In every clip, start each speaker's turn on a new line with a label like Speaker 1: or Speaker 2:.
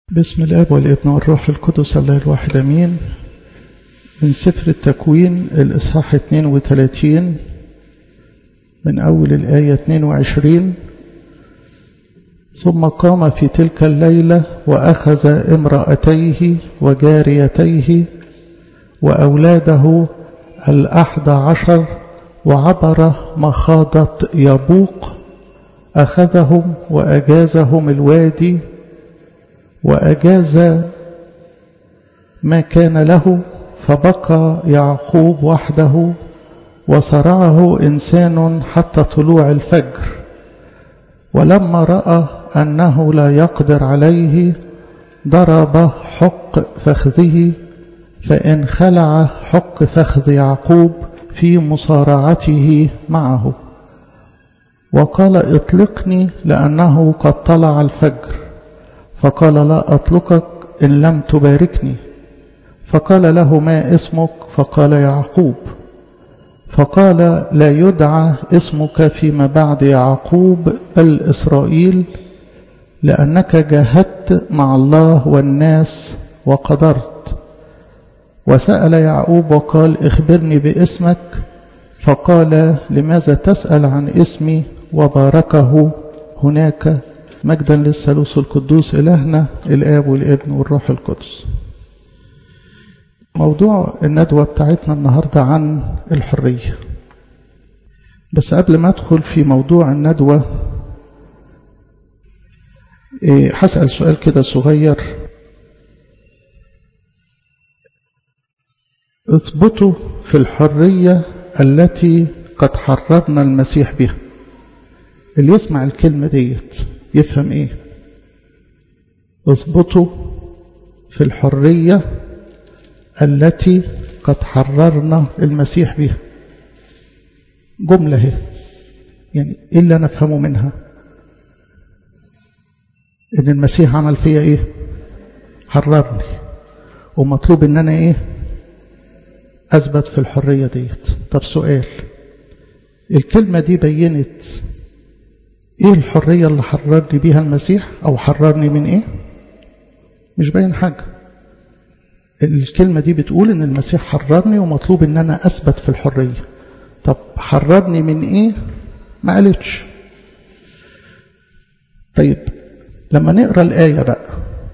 Speaker 1: بسم الاب والابن والروح القدس الله الواحد امين من سفر التكوين الاصحاح 32 من اول الايه 22 ثم قام في تلك الليله واخذ امراتيه وجاريتيه واولاده الاحد عشر وعبر مخاضه يبوق اخذهم واجازهم الوادي وأجاز ما كان له فبقى يعقوب وحده وصرعه إنسان حتى طلوع الفجر ولما رأى أنه لا يقدر عليه ضرب حق فخذه فإن خلع حق فخذ يعقوب في مصارعته معه وقال اطلقني لأنه قد طلع الفجر فقال لا أطلقك إن لم تباركني فقال له ما اسمك فقال يعقوب فقال لا يدعى اسمك فيما بعد يعقوب بل إسرائيل لأنك جاهدت مع الله والناس وقدرت وسأل يعقوب وقال اخبرني باسمك فقال لماذا تسأل عن اسمي وباركه هناك مجدا للثالوث القدوس إلهنا الآب والابن والروح القدس موضوع الندوة بتاعتنا النهاردة عن الحرية بس قبل ما أدخل في موضوع الندوة هسأل سؤال كده صغير اثبتوا في الحرية التي قد حررنا المسيح بها اللي يسمع الكلمة ديت يفهم ايه اثبتوا في الحرية التي قد حررنا المسيح بها جملة هي يعني ايه اللي انا افهمه منها ان المسيح عمل فيا ايه حررني ومطلوب ان انا ايه اثبت في الحرية ديت طب سؤال الكلمة دي بينت ايه الحرية اللي حررني بيها المسيح او حررني من ايه مش باين حاجة الكلمة دي بتقول ان المسيح حررني ومطلوب ان انا اثبت في الحرية طب حررني من ايه ما قالتش طيب لما نقرأ الآية بقى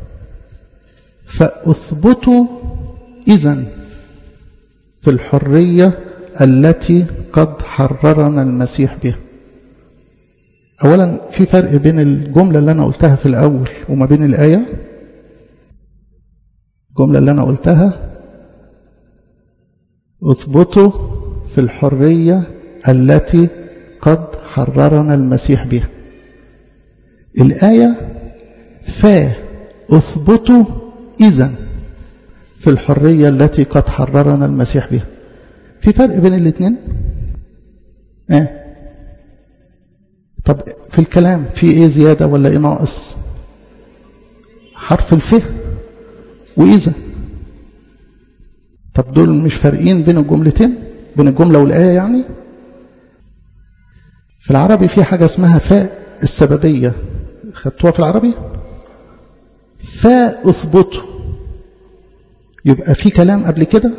Speaker 1: فأثبتوا إذا في الحرية التي قد حررنا المسيح بها أولا في فرق بين الجملة اللي أنا قلتها في الأول وما بين الآية الجملة اللي أنا قلتها اثبتوا في الحرية التي قد حررنا المسيح بها الآية فاثبتوا إذا في الحرية التي قد حررنا المسيح بها في فرق بين الاثنين آه. طب في الكلام في ايه زيادة ولا ايه ناقص حرف الف وإذا طب دول مش فارقين بين الجملتين بين الجملة والآية يعني في العربي في حاجة اسمها فاء السببية خدتوها في العربي فاء اثبتوا يبقى في كلام قبل كده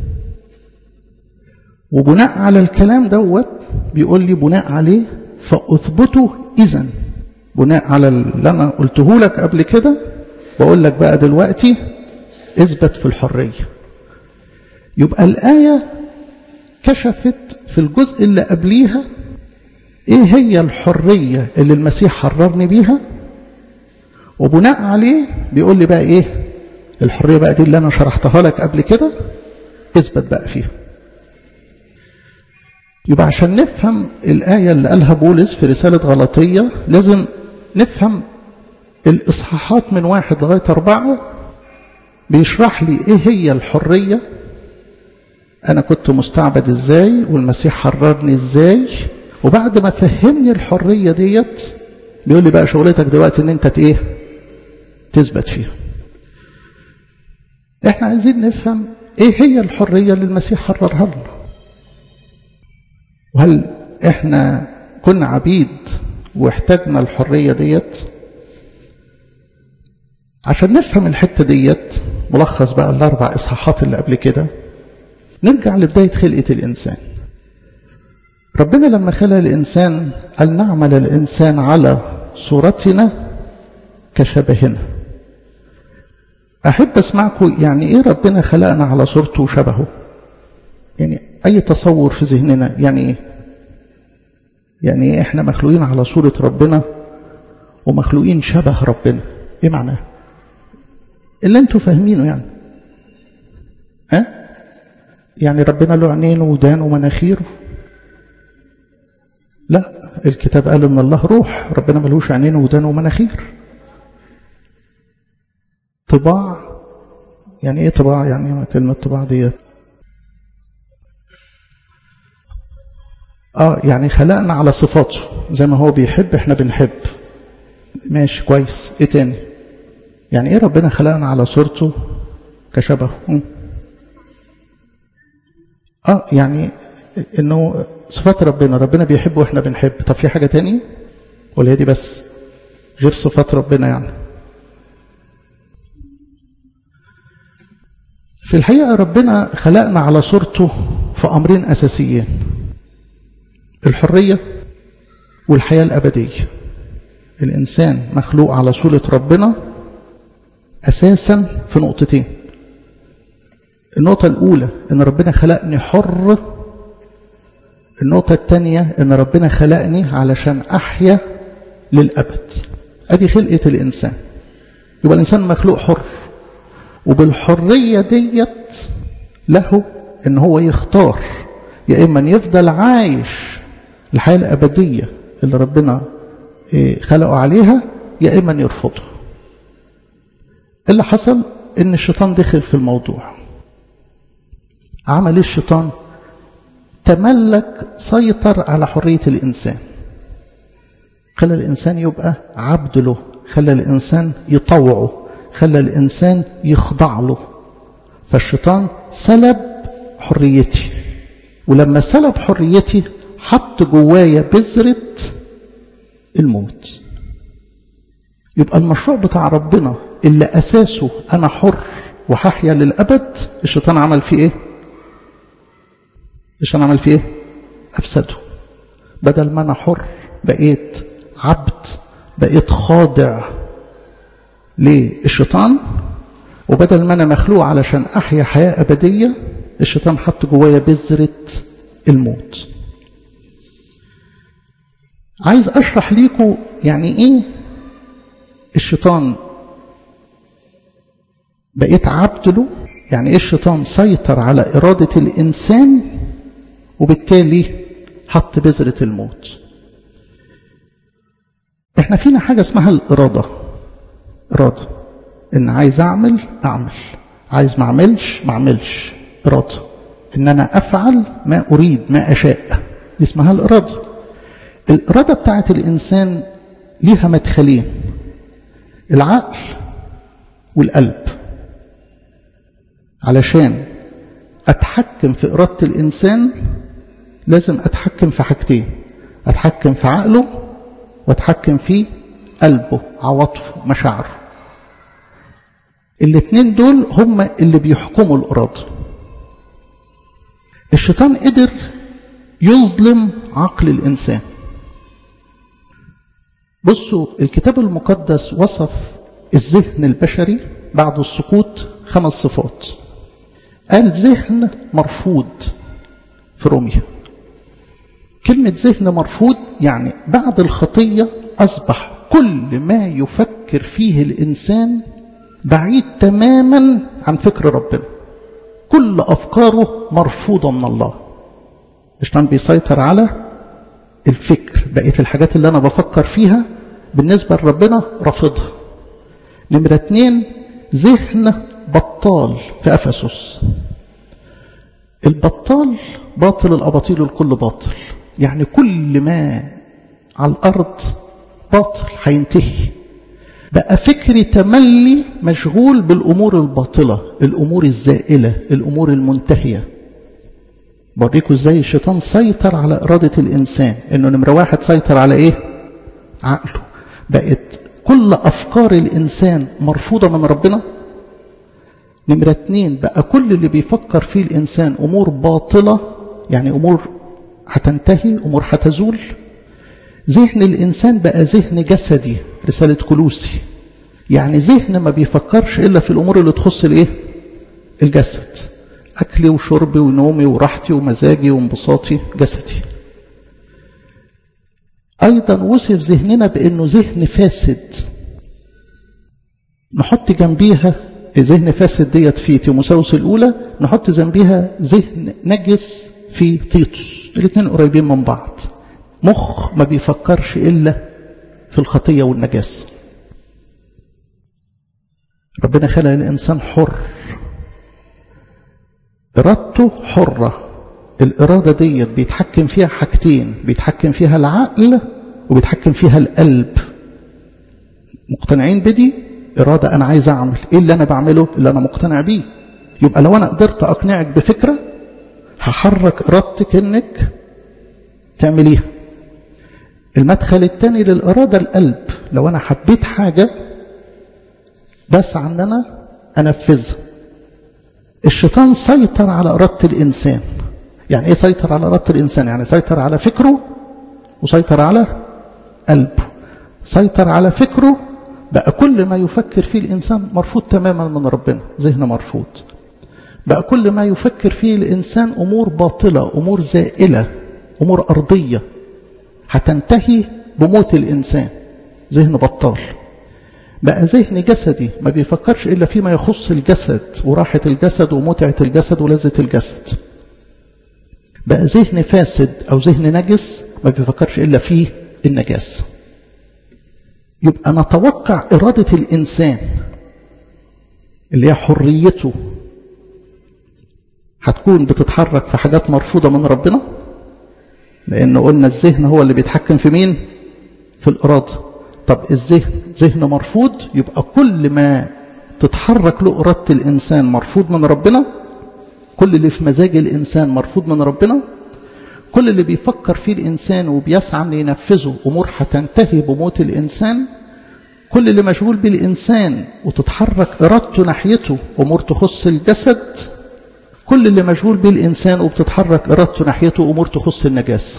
Speaker 1: وبناء على الكلام دوت بيقول لي بناء عليه فاثبتوا اذا بناء على اللي انا قلته لك قبل كده بقول لك بقى دلوقتي اثبت في الحريه يبقى الايه كشفت في الجزء اللي قبليها ايه هي الحريه اللي المسيح حررني بيها وبناء عليه بيقول لي بقى ايه الحريه بقى دي اللي انا شرحتها لك قبل كده اثبت بقى فيها يبقى عشان نفهم الآية اللي قالها بولس في رسالة غلطية لازم نفهم الإصحاحات من واحد لغاية أربعة بيشرح لي إيه هي الحرية أنا كنت مستعبد إزاي والمسيح حررني إزاي وبعد ما فهمني الحرية ديت بيقول لي بقى شغلتك دلوقتي إن أنت إيه تثبت فيها إحنا عايزين نفهم إيه هي الحرية اللي المسيح حررها لنا وهل احنا كنا عبيد واحتاجنا الحرية ديت عشان نفهم الحتة ديت ملخص بقى الأربع إصحاحات اللي قبل كده نرجع لبداية خلقة الإنسان ربنا لما خلق الإنسان قال نعمل الإنسان على صورتنا كشبهنا أحب أسمعكم يعني إيه ربنا خلقنا على صورته وشبهه يعني أي تصور في ذهننا يعني إيه يعني إيه إحنا مخلوقين على صورة ربنا ومخلوقين شبه ربنا إيه معناه اللي أنتوا فاهمينه يعني ها أه؟ يعني ربنا له عينين ودان ومناخير لا الكتاب قال ان الله روح ربنا ملوش عينين ودان ومناخير طباع يعني ايه طباع يعني كلمة طباع ديت اه يعني خلقنا على صفاته زي ما هو بيحب احنا بنحب ماشي كويس ايه تاني يعني ايه ربنا خلقنا على صورته كشبهه اه يعني انه صفات ربنا ربنا بيحب واحنا بنحب طب في حاجة تاني ولا هي دي بس غير صفات ربنا يعني في الحقيقة ربنا خلقنا على صورته في أمرين أساسيين الحرية والحياة الأبدية الإنسان مخلوق على صورة ربنا أساسا في نقطتين النقطة الأولى إن ربنا خلقني حر النقطة الثانية إن ربنا خلقني علشان أحيا للأبد أدي خلقة الإنسان يبقى الإنسان مخلوق حر وبالحرية ديت له إن هو يختار يا إما يفضل عايش الحياة الأبدية اللي ربنا خلقه عليها يا إما يرفضها اللي حصل إن الشيطان دخل في الموضوع عمل الشيطان تملك سيطر على حرية الإنسان خلى الإنسان يبقى عبد له خلى الإنسان يطوعه خلى الإنسان يخضع له فالشيطان سلب حريتي ولما سلب حريتي حط جوايا بذرة الموت يبقى المشروع بتاع ربنا اللي أساسه أنا حر وهحيا للأبد الشيطان عمل فيه إيه الشيطان عمل فيه إيه أفسده بدل ما أنا حر بقيت عبد بقيت خاضع للشيطان وبدل ما أنا مخلوق علشان أحيا حياة أبدية الشيطان حط جوايا بذرة الموت عايز أشرح ليكم يعني إيه الشيطان بقيت عبد له يعني إيه الشيطان سيطر على إرادة الإنسان وبالتالي حط بذرة الموت احنا فينا حاجة اسمها الإرادة إرادة إن عايز أعمل أعمل عايز ما أعملش ما أعملش إرادة إن أنا أفعل ما أريد ما أشاء دي اسمها الإرادة الإرادة بتاعت الإنسان ليها مدخلين العقل والقلب علشان أتحكم في إرادة الإنسان لازم أتحكم في حاجتين أتحكم في عقله وأتحكم في قلبه عواطفه مشاعره الاثنين دول هم اللي بيحكموا الإرادة الشيطان قدر يظلم عقل الإنسان بصوا الكتاب المقدس وصف الذهن البشري بعد السقوط خمس صفات قال ذهن مرفوض في روميا كلمة ذهن مرفوض يعني بعد الخطية أصبح كل ما يفكر فيه الإنسان بعيد تماما عن فكر ربنا كل أفكاره مرفوضة من الله الشيطان بيسيطر على الفكر بقية الحاجات اللي أنا بفكر فيها بالنسبة لربنا رافضها نمرة اتنين ذهن بطال في أفسس البطال باطل الأباطيل الكل باطل يعني كل ما على الأرض باطل هينتهي بقى فكري تملي مشغول بالأمور الباطلة الأمور الزائلة الأمور المنتهية بوريكم ازاي الشيطان سيطر على إرادة الإنسان إنه نمرة واحد سيطر على إيه عقله بقت كل أفكار الإنسان مرفوضة من ربنا نمرة اتنين بقى كل اللي بيفكر فيه الإنسان أمور باطلة يعني أمور هتنتهي أمور هتزول ذهن الإنسان بقى ذهن جسدي رسالة كلوسي يعني ذهن ما بيفكرش إلا في الأمور اللي تخص الإيه الجسد أكلي وشربي ونومي وراحتي ومزاجي وانبساطي جسدي أيضا وصف ذهننا بأنه ذهن فاسد نحط جنبيها ذهن فاسد ديت في تيموساوس الأولى نحط جنبيها ذهن نجس في تيتوس الاثنين قريبين من بعض مخ ما بيفكرش إلا في الخطية والنجاسة ربنا خلق الإنسان حر إرادته حرة الإرادة ديت بيتحكم فيها حاجتين بيتحكم فيها العقل وبيتحكم فيها القلب مقتنعين بدي إرادة أنا عايز أعمل إيه اللي أنا بعمله اللي أنا مقتنع بيه يبقى لو أنا قدرت أقنعك بفكرة هحرك إرادتك إنك تعمليها المدخل الثاني للإرادة القلب لو أنا حبيت حاجة بسعى أن أنا أنفذها الشيطان سيطر على إرادة الإنسان يعني إيه سيطر على إرادة الإنسان يعني سيطر على فكره وسيطر على قلبه سيطر على فكره بقى كل ما يفكر فيه الإنسان مرفوض تماما من ربنا ذهن مرفوض بقى كل ما يفكر فيه الإنسان أمور باطلة أمور زائلة أمور أرضية هتنتهي بموت الإنسان ذهن بطال بقى ذهن جسدي ما بيفكرش إلا فيما يخص الجسد وراحة الجسد ومتعة الجسد ولذة الجسد بقى ذهن فاسد أو ذهن نجس ما بيفكرش إلا فيه النجاسة يبقى نتوقع إرادة الإنسان اللي هي حريته هتكون بتتحرك في حاجات مرفوضة من ربنا لأن قلنا الذهن هو اللي بيتحكم في مين في الإرادة طب الذهن ذهن مرفوض يبقى كل ما تتحرك له إرادة الإنسان مرفوض من ربنا كل اللي في مزاج الإنسان مرفوض من ربنا كل اللي بيفكر فيه الإنسان وبيسعى أن ينفذه أمور هتنتهي بموت الإنسان كل اللي مشغول بالإنسان وتتحرك إرادته ناحيته أمور تخص الجسد كل اللي مشغول بالإنسان وبتتحرك إرادته ناحيته أمور تخص النجاسة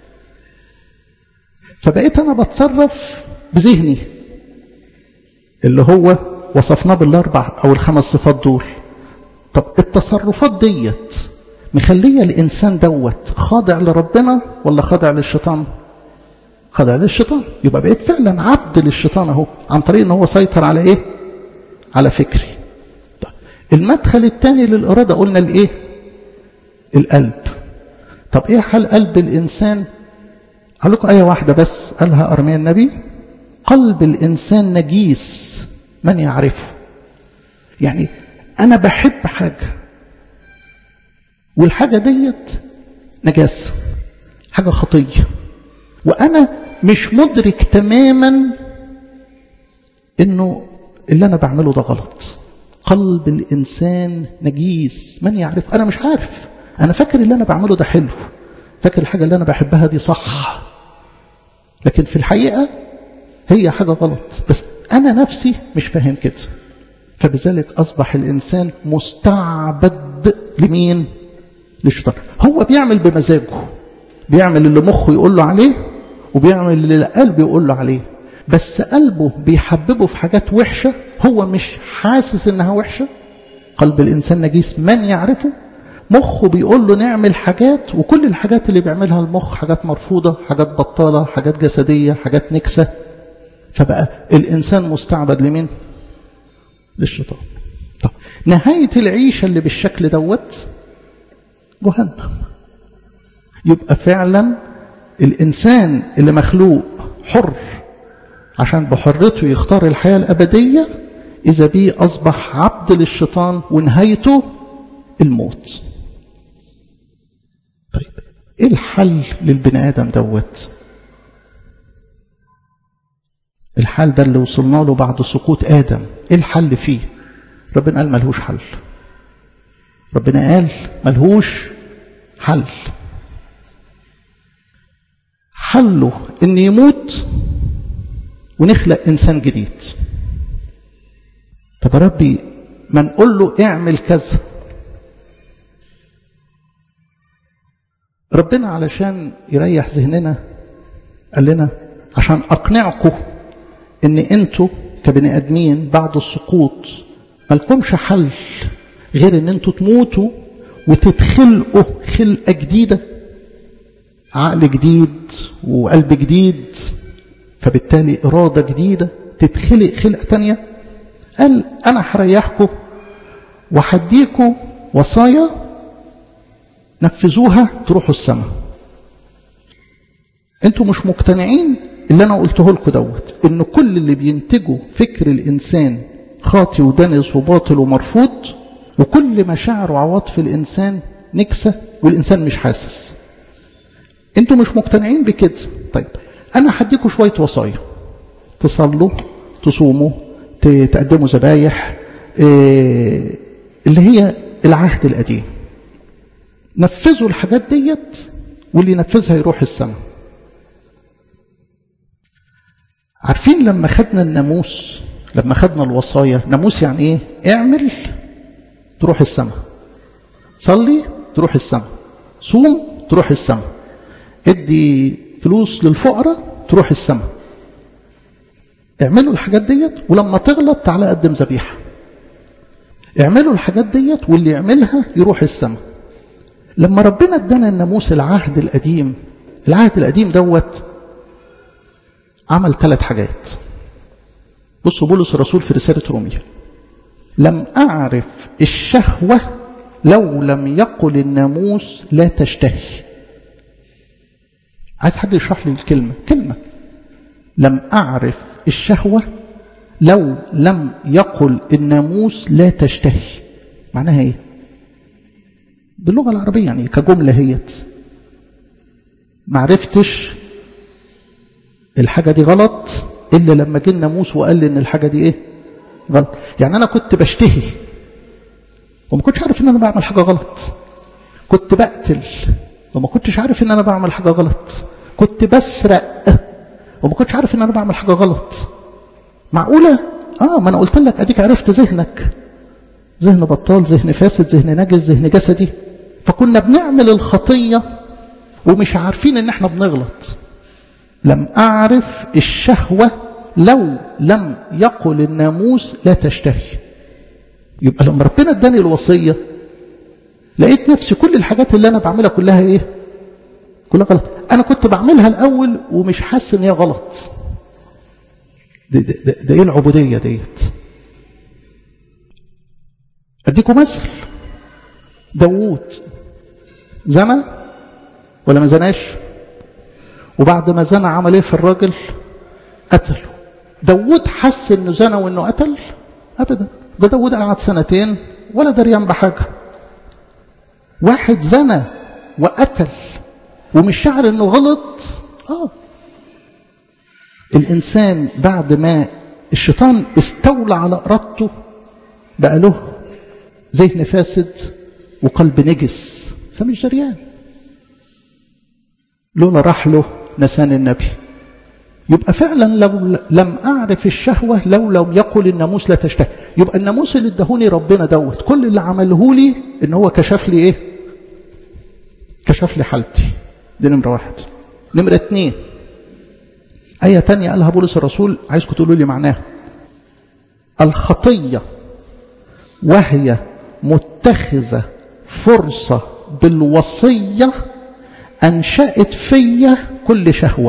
Speaker 1: فبقيت أنا بتصرف بذهني اللي هو وصفناه بالأربع أو الخمس صفات دول طب التصرفات ديت مخلية الإنسان دوت خاضع لربنا ولا خاضع للشيطان خاضع للشيطان يبقى بقيت فعلا عبد للشيطان اهو عن طريق ان هو سيطر على ايه على فكري طيب. المدخل الثاني للإرادة قلنا الايه القلب طب ايه حال قلب الإنسان قال لكم آية واحدة بس قالها أرميا النبي قلب الإنسان نجيس من يعرفه يعني أنا بحب حاجة والحاجة ديت نجاسة حاجة خطية وأنا مش مدرك تماما إنه اللي أنا بعمله ده غلط قلب الإنسان نجيس من يعرف أنا مش عارف أنا فاكر اللي أنا بعمله ده حلو فاكر الحاجة اللي أنا بحبها دي صح لكن في الحقيقة هي حاجة غلط بس أنا نفسي مش فاهم كده فبذلك أصبح الإنسان مستعبد لمين للشيطان هو بيعمل بمزاجه بيعمل اللي مخه يقول له عليه وبيعمل اللي قلبه يقول له عليه بس قلبه بيحببه في حاجات وحشة هو مش حاسس انها وحشة قلب الانسان نجيس من يعرفه مخه بيقول له نعمل حاجات وكل الحاجات اللي بيعملها المخ حاجات مرفوضة حاجات بطالة حاجات جسدية حاجات نكسة فبقى الإنسان مستعبد لمين للشيطان طب نهاية العيشة اللي بالشكل دوت جهنم يبقى فعلا الإنسان اللي مخلوق حر عشان بحرته يختار الحياة الأبدية إذا بيه أصبح عبد للشيطان ونهايته الموت طيب إيه الحل للبني آدم دوت الحال ده اللي وصلنا له بعد سقوط آدم إيه الحل فيه ربنا قال ملهوش حل ربنا قال ملهوش حل حله ان يموت ونخلق إنسان جديد طب يا ربي ما نقول له اعمل كذا ربنا علشان يريح ذهننا قال لنا عشان أقنعكم إن أنتوا كبني آدمين بعد السقوط مالكمش حل غير إن أنتوا تموتوا وتتخلقوا خلقة جديدة عقل جديد وقلب جديد فبالتالي إرادة جديدة تتخلق خلقة تانية قال أنا هريحكم وهديكم وصايا نفذوها تروحوا السماء انتوا مش مقتنعين اللي انا قلته لكم دوت ان كل اللي بينتجه فكر الانسان خاطي ودنس وباطل ومرفوض وكل مشاعر وعواطف الانسان نكسه والانسان مش حاسس انتوا مش مقتنعين بكده طيب انا هديكم شويه وصايا تصلوا تصوموا تقدموا ذبايح إيه اللي هي العهد القديم نفذوا الحاجات ديت واللي ينفذها يروح السماء عارفين لما خدنا الناموس لما خدنا الوصايا ناموس يعني ايه اعمل تروح السماء صلي تروح السماء صوم تروح السماء ادي فلوس للفقراء تروح السماء اعملوا الحاجات ديت ولما تغلط تعالى قدم ذبيحه اعملوا الحاجات ديت واللي يعملها يروح السماء لما ربنا ادانا الناموس العهد القديم العهد القديم دوت عمل ثلاث حاجات بصوا بولس الرسول في رسالة روميا لم أعرف الشهوة لو لم يقل الناموس لا تشتهي عايز حد يشرح لي الكلمة كلمة لم أعرف الشهوة لو لم يقل الناموس لا تشتهي معناها ايه باللغة العربية يعني كجملة هيت معرفتش الحاجة دي غلط إلا لما جه الناموس وقال لي إن الحاجة دي إيه غلط يعني أنا كنت بشتهي وما كنتش عارف إن أنا بعمل حاجة غلط كنت بقتل وما كنتش عارف إن أنا بعمل حاجة غلط كنت بسرق وما كنتش عارف إن أنا بعمل حاجة غلط معقولة؟ آه ما أنا قلت لك أديك عرفت ذهنك ذهن بطال ذهن فاسد ذهن نجس ذهن جسدي فكنا بنعمل الخطية ومش عارفين ان احنا بنغلط لم أعرف الشهوة لو لم يقل الناموس لا تشتهي يبقى لما ربنا اداني الوصية لقيت نفسي كل الحاجات اللي أنا بعملها كلها إيه كلها غلط أنا كنت بعملها الأول ومش حاسس إن هي غلط ده, ده, ده, ده إيه العبودية ديت أديكم مثل داوود زنى ولا ما زناش وبعد ما زنى عمل ايه في الراجل قتله داوود حس انه زنى وانه قتل ابدا ده داوود قعد سنتين ولا دريان بحاجه واحد زنى وقتل ومش شعر انه غلط اه الانسان بعد ما الشيطان استولى على ارادته بقى له ذهن فاسد وقلب نجس فمش دريان لولا راح له نسان النبي يبقى فعلا لو لم أعرف الشهوة لو لم يقل الناموس لا تشتهي يبقى الناموس اللي ادهوني ربنا دوت كل اللي عمله لي ان هو كشف لي ايه كشف لي حالتي دي نمرة واحد نمرة اتنين آية تانية قالها بولس الرسول عايزكم تقولوا لي معناها الخطية وهي متخذة فرصة بالوصية أنشأت فيا كل شهوة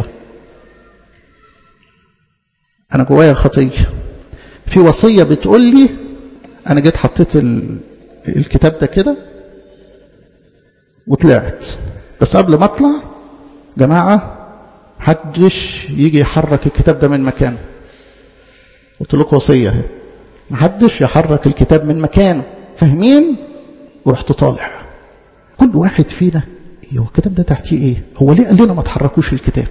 Speaker 1: أنا جوايا خطية في وصية بتقول لي أنا جيت حطيت الكتاب ده كده وطلعت بس قبل ما أطلع جماعة محدش يجي يحرك الكتاب ده من مكانه قلت لكم وصية اهي محدش يحرك الكتاب من مكانه فاهمين ورحت طالع كل واحد فينا ايه هو الكتاب ده تحتيه ايه هو ليه قال لنا ما تحركوش الكتاب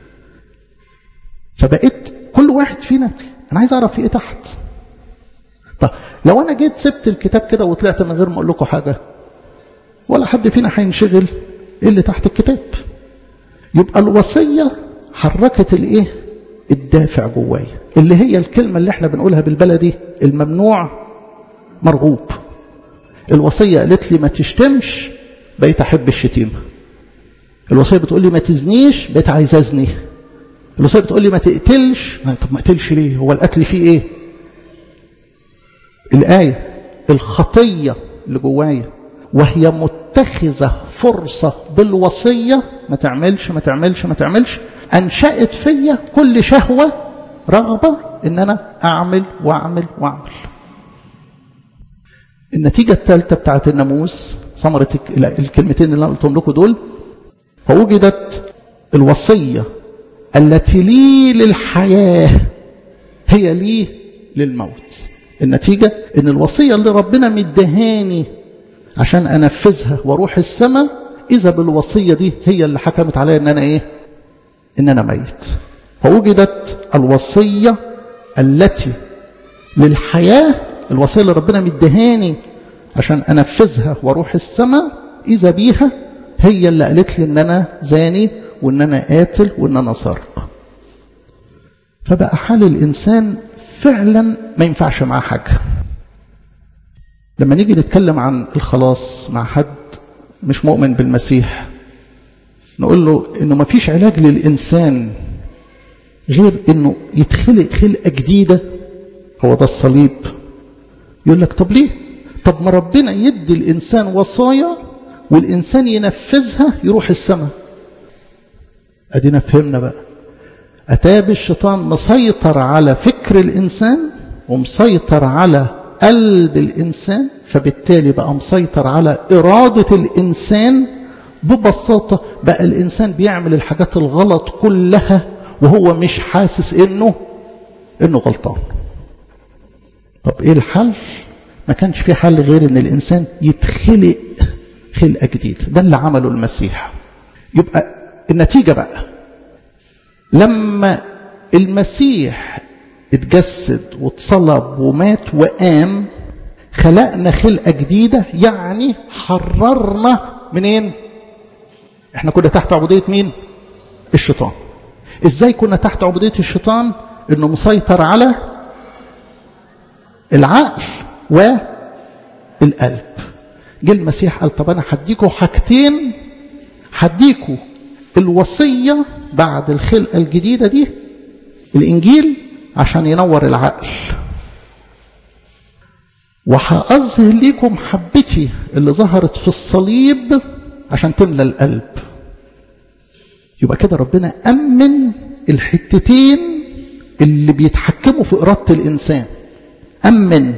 Speaker 1: فبقيت كل واحد فينا انا عايز اعرف في ايه تحت طب لو انا جيت سبت الكتاب كده وطلعت من غير ما اقول لكم حاجه ولا حد فينا هينشغل ايه اللي تحت الكتاب يبقى الوصيه حركت الايه الدافع جوايا اللي هي الكلمة اللي احنا بنقولها بالبلدي الممنوع مرغوب الوصية قالت لي ما تشتمش بقيت أحب الشتيمة الوصية بتقول لي ما تزنيش بقيت عايز أزني الوصية بتقول لي ما تقتلش طب ما اقتلش ليه هو القتل فيه ايه الآية الخطية اللي جوايا وهي متخذة فرصة بالوصية ما تعملش ما تعملش ما تعملش أنشأت فيا كل شهوة رغبة إن أنا أعمل وأعمل وأعمل النتيجة الثالثة بتاعت الناموس ثمرة الكلمتين اللي أنا قلتهم لكم دول فوجدت الوصية التي لي للحياة هي لي للموت النتيجة ان الوصية اللي ربنا مدهاني عشان انفذها واروح السماء اذا بالوصية دي هي اللي حكمت عليا ان انا ايه ان انا ميت فوجدت الوصية التي للحياة الوصية اللي ربنا مدهاني عشان انفذها واروح السماء اذا بيها هي اللي قالت لي ان انا زاني وان انا قاتل وان انا سارق فبقى حال الانسان فعلا ما ينفعش معاه حاجه لما نيجي نتكلم عن الخلاص مع حد مش مؤمن بالمسيح نقول له انه ما فيش علاج للانسان غير انه يتخلق خلقه جديده هو ده الصليب يقول لك طب ليه طب ما ربنا يدي الانسان وصايا والانسان ينفذها يروح السماء ادينا فهمنا بقى اتاب الشيطان مسيطر على فكر الانسان ومسيطر على قلب الانسان فبالتالي بقى مسيطر على اراده الانسان ببساطه بقى الانسان بيعمل الحاجات الغلط كلها وهو مش حاسس انه انه غلطان طب ايه الحل ما كانش في حل غير ان الانسان يتخلق خلقه جديده ده اللي عمله المسيح يبقى النتيجه بقى لما المسيح اتجسد واتصلب ومات وقام خلقنا خلقة جديدة يعني حررنا منين احنا كنا تحت عبودية مين الشيطان ازاي كنا تحت عبودية الشيطان انه مسيطر على العقل والقلب جه المسيح قال طب انا هديكوا حاجتين هديكوا الوصية بعد الخلقة الجديدة دي الإنجيل عشان ينور العقل وهأظهر لكم حبتي اللي ظهرت في الصليب عشان تملى القلب يبقى كده ربنا أمن الحتتين اللي بيتحكموا في إرادة الإنسان أمن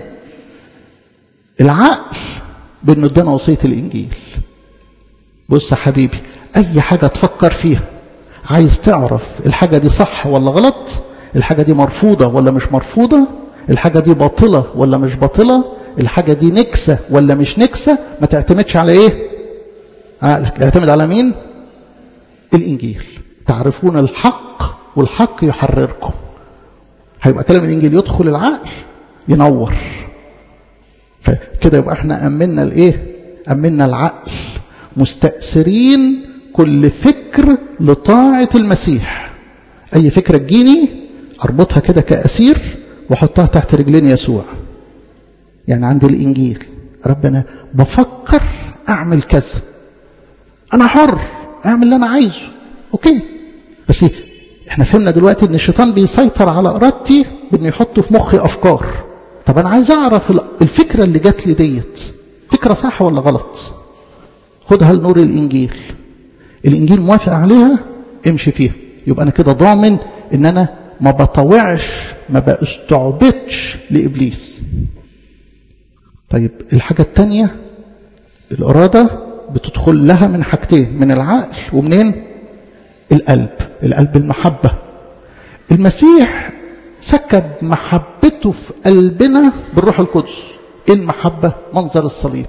Speaker 1: العقل بأنه ادانا وصية الإنجيل بص يا حبيبي أي حاجة تفكر فيها عايز تعرف الحاجة دي صح ولا غلط الحاجة دي مرفوضة ولا مش مرفوضة الحاجة دي باطلة ولا مش باطلة الحاجة دي نكسة ولا مش نكسة ما تعتمدش على ايه عقلك اعتمد على مين الإنجيل تعرفون الحق والحق يحرركم هيبقى كلام الإنجيل يدخل العقل ينور فكده يبقى احنا أمنا الايه أمنا العقل مستأثرين كل فكر لطاعة المسيح أي فكرة تجيني أربطها كده كأسير وأحطها تحت رجلين يسوع يعني عند الإنجيل ربنا بفكر أعمل كذا أنا حر أعمل اللي أنا عايزه أوكي بس احنا فهمنا دلوقتي ان الشيطان بيسيطر على ارادتي بانه يحط في مخي افكار طب انا عايز اعرف الفكره اللي جات لي ديت فكره صح ولا غلط خدها لنور الانجيل الانجيل موافق عليها امشي فيها يبقى انا كده ضامن ان انا ما بطوعش ما بستعبدش لابليس طيب الحاجه الثانيه الاراده بتدخل لها من حاجتين من العقل ومنين القلب القلب المحبه المسيح سكب محبته في قلبنا بالروح القدس ايه المحبه منظر الصليب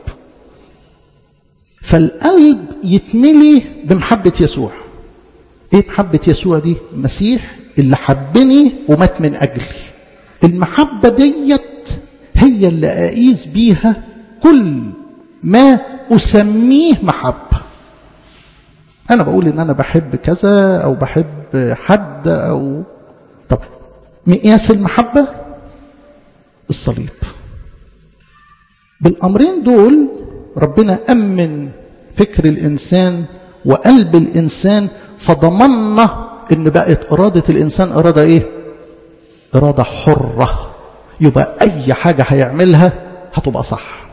Speaker 1: فالقلب يتملي بمحبة يسوع ايه محبة يسوع دي مسيح اللي حبني ومات من اجلي المحبة ديت هي اللي اقيس بيها كل ما اسميه محبة انا بقول ان انا بحب كذا او بحب حد او طب مقياس المحبة الصليب بالأمرين دول ربنا أمن فكر الإنسان وقلب الإنسان فضمنا إن بقت إرادة الإنسان إرادة إيه؟ إرادة حرة يبقى أي حاجة هيعملها هتبقى صح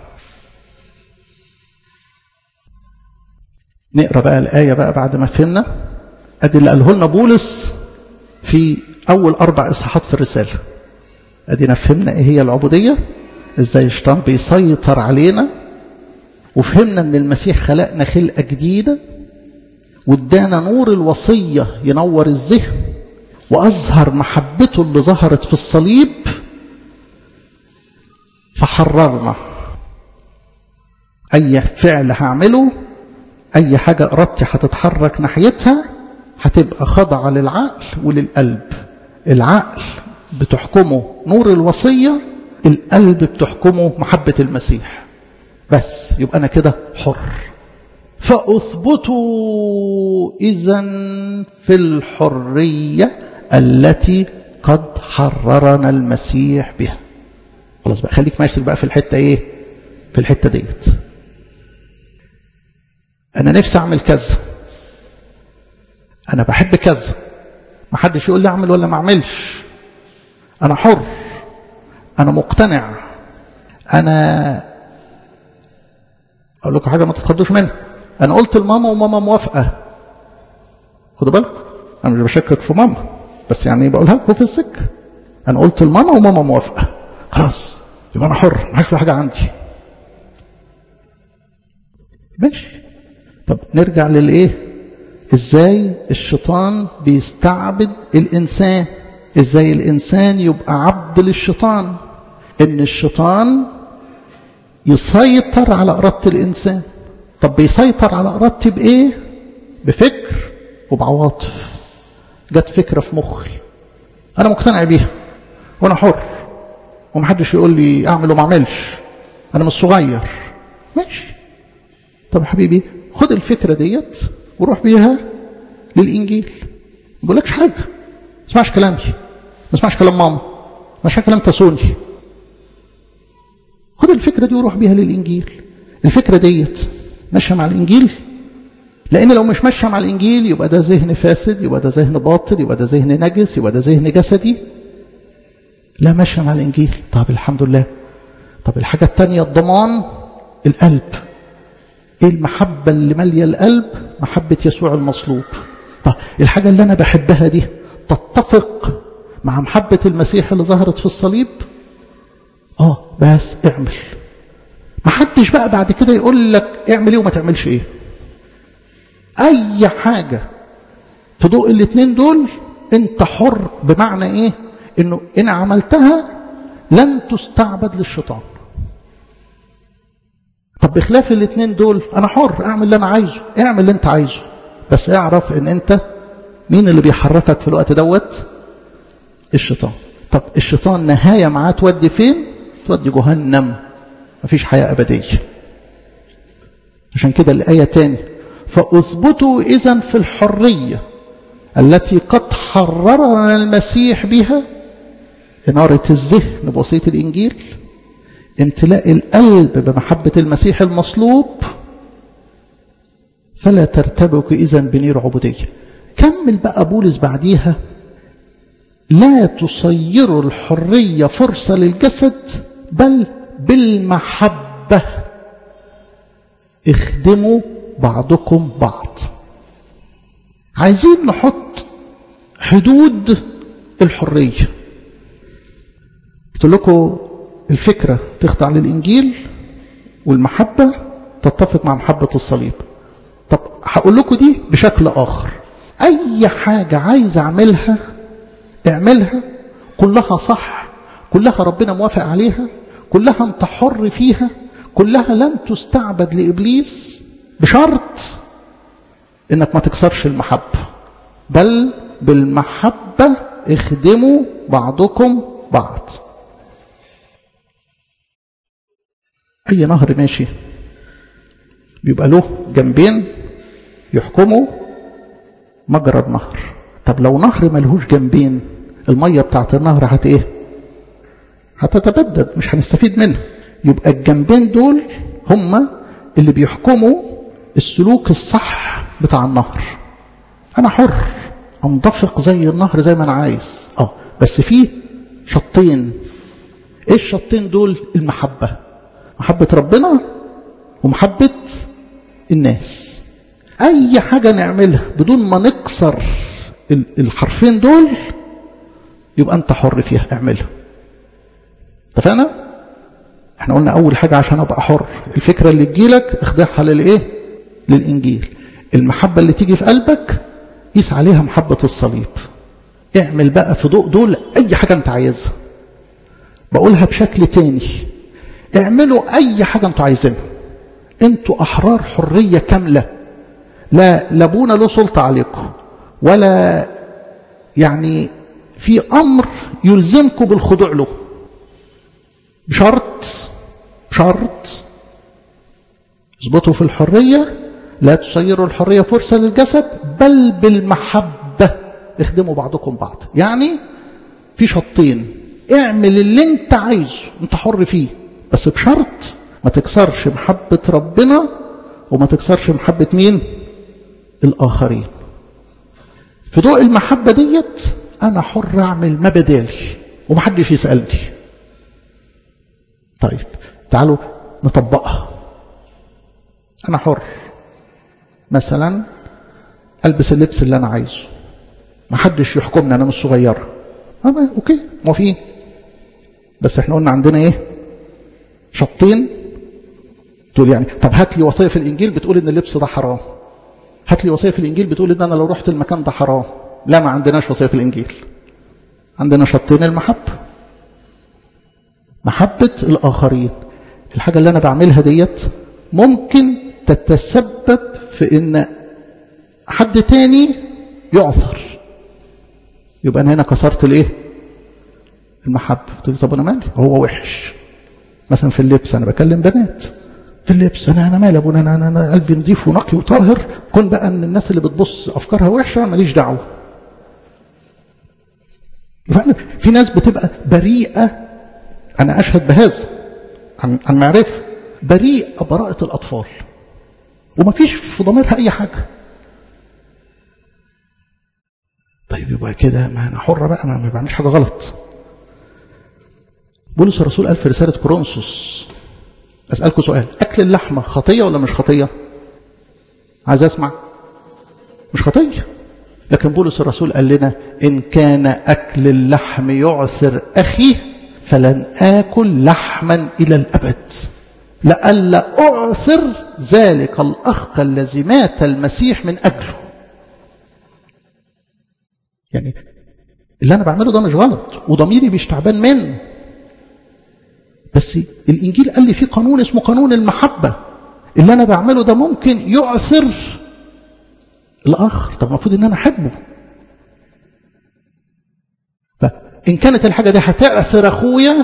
Speaker 1: نقرا بقى الآية بقى بعد ما فهمنا أدي اللي قاله لنا بولس في أول أربع إصحاحات في الرسالة أدينا فهمنا إيه هي العبودية إزاي الشيطان بيسيطر علينا وفهمنا أن المسيح خلقنا خلقة جديدة وادانا نور الوصية ينور الذهن وأظهر محبته اللي ظهرت في الصليب فحررنا أي فعل هعمله أي حاجة إرادتي هتتحرك ناحيتها هتبقى خاضعة للعقل وللقلب العقل بتحكمه نور الوصية القلب بتحكمه محبة المسيح بس يبقى أنا كده حر فأثبتوا إذا في الحرية التي قد حررنا المسيح بها خلاص بقى خليك ماشي بقى في الحتة إيه في الحتة ديت أنا نفسي أعمل كذا أنا بحب كذا ما حدش يقول لي أعمل ولا ما أعملش أنا حر أنا مقتنع أنا أقول لكم حاجة ما تتخضوش منها أنا قلت لماما وماما موافقة خدوا بالكم أنا مش بشكك في ماما بس يعني بقولها لكم في السكة أنا قلت لماما وماما موافقة خلاص يبقى أنا حر ما حاجة عندي ماشي طب نرجع للإيه إزاي الشيطان بيستعبد الإنسان إزاي الإنسان يبقى عبد للشيطان إن الشيطان يسيطر على إرادة الإنسان طب بيسيطر على إرادتي بإيه بفكر وبعواطف جت فكرة في مخي أنا مقتنع بيها وأنا حر ومحدش يقول لي أعمل وما أعملش أنا مش صغير ماشي طب حبيبي خد الفكرة ديت وروح بيها للإنجيل ما بقولكش حاجة ما اسمعش كلامي ما اسمعش كلام ماما ما اسمعش كلام تسوني خد الفكرة دي وروح بيها للإنجيل الفكرة ديت ماشية مع الإنجيل لأن لو مش ماشية مع الإنجيل يبقى ده ذهن فاسد يبقى ده ذهن باطل يبقى ده ذهن نجس يبقى ده ذهن جسدي لا ماشية مع الإنجيل طب الحمد لله طب الحاجة الثانية الضمان القلب ايه المحبة اللي مالية القلب محبة يسوع المصلوب طب الحاجة اللي أنا بحبها دي تتفق مع محبة المسيح اللي ظهرت في الصليب اه بس اعمل ما حدش بقى بعد كده يقول لك اعمل ايه وما تعملش ايه اي حاجة في ضوء الاثنين دول انت حر بمعنى ايه انه ان عملتها لن تستعبد للشيطان طب بخلاف الاثنين دول انا حر اعمل اللي انا عايزه اعمل اللي انت عايزه بس اعرف ان انت مين اللي بيحركك في الوقت دوت الشيطان طب الشيطان نهاية معاه تودي فين تودي جهنم مفيش حياة أبدية عشان كده الآية تاني فأثبتوا إذا في الحرية التي قد حررنا المسيح بها إنارة الذهن بوصية الإنجيل امتلاء القلب بمحبة المسيح المصلوب فلا ترتبك إذا بنير عبودية كمل بقى بولس بعديها لا تصيروا الحرية فرصة للجسد بل بالمحبة اخدموا بعضكم بعض عايزين نحط حدود الحرية قلت لكم الفكرة تخضع للإنجيل والمحبة تتفق مع محبة الصليب طب هقول لكم دي بشكل آخر أي حاجة عايز أعملها اعملها كلها صح كلها ربنا موافق عليها كلها انت حر فيها كلها لن تستعبد لإبليس بشرط انك ما تكسرش المحبة بل بالمحبة اخدموا بعضكم بعض أي نهر ماشي بيبقى له جنبين يحكموا مجرى النهر طب لو نهر ملهوش جنبين المية بتاعت النهر هت ايه هتتبدد مش هنستفيد منها يبقى الجنبين دول هما اللي بيحكموا السلوك الصح بتاع النهر انا حر انضفق زي النهر زي ما انا عايز اه بس في شطين ايه الشطين دول المحبة محبة ربنا ومحبة الناس اي حاجة نعملها بدون ما نكسر الحرفين دول يبقى انت حر فيها اعملها اتفقنا احنا قلنا اول حاجة عشان ابقى حر الفكرة اللي تجيلك اخضعها للايه للانجيل المحبة اللي تيجي في قلبك قيس عليها محبة الصليب اعمل بقى في ضوء دول اي حاجة انت عايزها بقولها بشكل تاني اعملوا اي حاجة انتوا عايزينها انتوا احرار حرية كاملة لا لابونا له سلطة عليكم ولا يعني في امر يلزمكم بالخضوع له بشرط بشرط اثبتوا في الحرية لا تصيروا الحرية فرصة للجسد بل بالمحبة اخدموا بعضكم بعض يعني في شطين اعمل اللي انت عايزه انت حر فيه بس بشرط ما تكسرش محبة ربنا وما تكسرش محبة مين الآخرين في ضوء المحبة ديت أنا حر أعمل ما بدالي ومحدش يسألني طيب تعالوا نطبقها أنا حر مثلا ألبس اللبس اللي أنا عايزه محدش يحكمني أنا مش صغيرة أنا أوكي موافقين بس احنا قلنا عندنا ايه شطين تقول يعني طب هات لي وصيه في الانجيل بتقول ان اللبس ده حرام هات لي وصيه في الانجيل بتقول ان انا لو رحت المكان ده حرام لا ما عندناش وصيه في الانجيل عندنا شطين المحبه محبه الاخرين الحاجه اللي انا بعملها ديت ممكن تتسبب في ان حد تاني يعثر يبقى انا هنا كسرت الايه المحبة قلت له طب أنا مالي هو وحش مثلا في اللبس أنا بكلم بنات في اللبس أنا أنا مالي أبونا أنا, أنا, أنا قلبي نظيف ونقي وطاهر كون بقى أن الناس اللي بتبص أفكارها وحشة ماليش دعوة في ناس بتبقى بريئة أنا أشهد بهذا عن, عن معرفة بريئة براءة الأطفال وما فيش في ضميرها أي حاجة طيب يبقى كده ما أنا حرة بقى ما بعملش حاجة غلط بولس الرسول قال في رسالة كورنثوس أسألكم سؤال أكل اللحمة خطية ولا مش خطية عايز أسمع مش خطية لكن بولس الرسول قال لنا إن كان أكل اللحم يعثر أخي فلن آكل لحما إلى الأبد لئلا أعثر ذلك الأخ الذي مات المسيح من أجله يعني اللي أنا بعمله ده مش غلط وضميري مش تعبان منه بس الإنجيل قال لي في قانون اسمه قانون المحبة اللي أنا بعمله ده ممكن يعثر الآخر طب المفروض إن أنا أحبه فإن كانت الحاجة دي هتعثر أخويا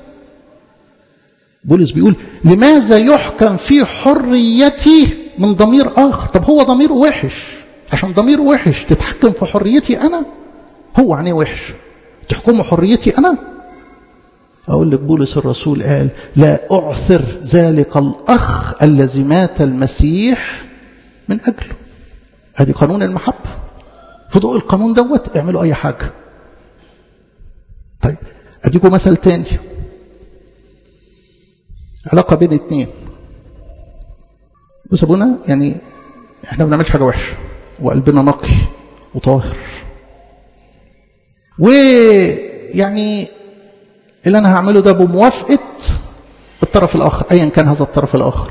Speaker 1: بولس بيقول لماذا يحكم في حريتي من ضمير آخر طب هو ضميره وحش عشان ضميره وحش تتحكم في حريتي أنا هو عنيه وحش تحكموا حريتي أنا أقول لك بولس الرسول قال لا أعثر ذلك الأخ الذي مات المسيح من أجله هذه قانون المحبة في ضوء القانون دوت اعملوا أي حاجة طيب أديكم مثل تاني علاقة بين اتنين بص أبونا يعني احنا ما بنعملش حاجة وحشة وقلبنا نقي وطاهر ويعني اللي أنا هعمله ده بموافقة الطرف الآخر أيا كان هذا الطرف الآخر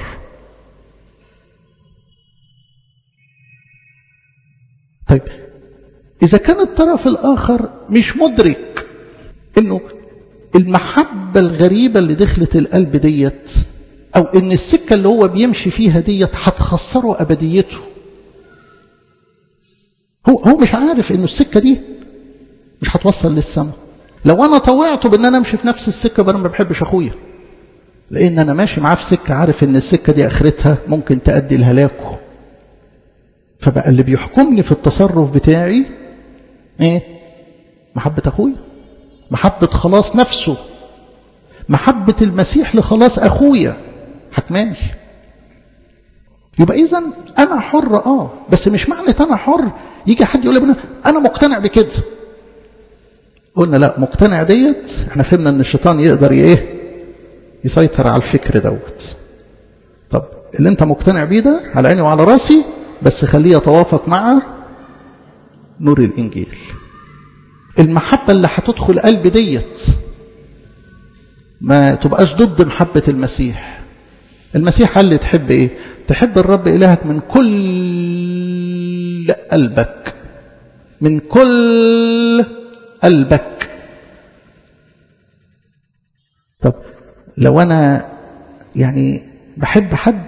Speaker 1: طيب إذا كان الطرف الآخر مش مدرك إنه المحبة الغريبة اللي دخلت القلب ديت أو إن السكة اللي هو بيمشي فيها ديت هتخسره أبديته هو هو مش عارف إنه السكة دي مش هتوصل للسماء لو أنا طوعته بإن أنا أمشي في نفس السكة أنا ما بحبش أخويا لأن أنا ماشي معاه في سكة عارف إن السكة دي آخرتها ممكن تؤدي لهلاكه فبقى اللي بيحكمني في التصرف بتاعي إيه؟ محبة أخويا محبة خلاص نفسه محبة المسيح لخلاص أخويا حكماني يبقى إذا أنا حر آه بس مش معنى أنا حر يجي حد يقول لي أنا مقتنع بكده قلنا لا مقتنع ديت احنا فهمنا ان الشيطان يقدر ايه يسيطر على الفكر دوت طب اللي انت مقتنع بيه ده على عيني وعلى راسي بس خليه يتوافق مع نور الانجيل المحبة اللي هتدخل قلبي ديت ما تبقاش ضد محبة المسيح المسيح قال لي تحب ايه تحب الرب إلهك من كل قلبك من كل قلبك طب لو أنا يعني بحب حد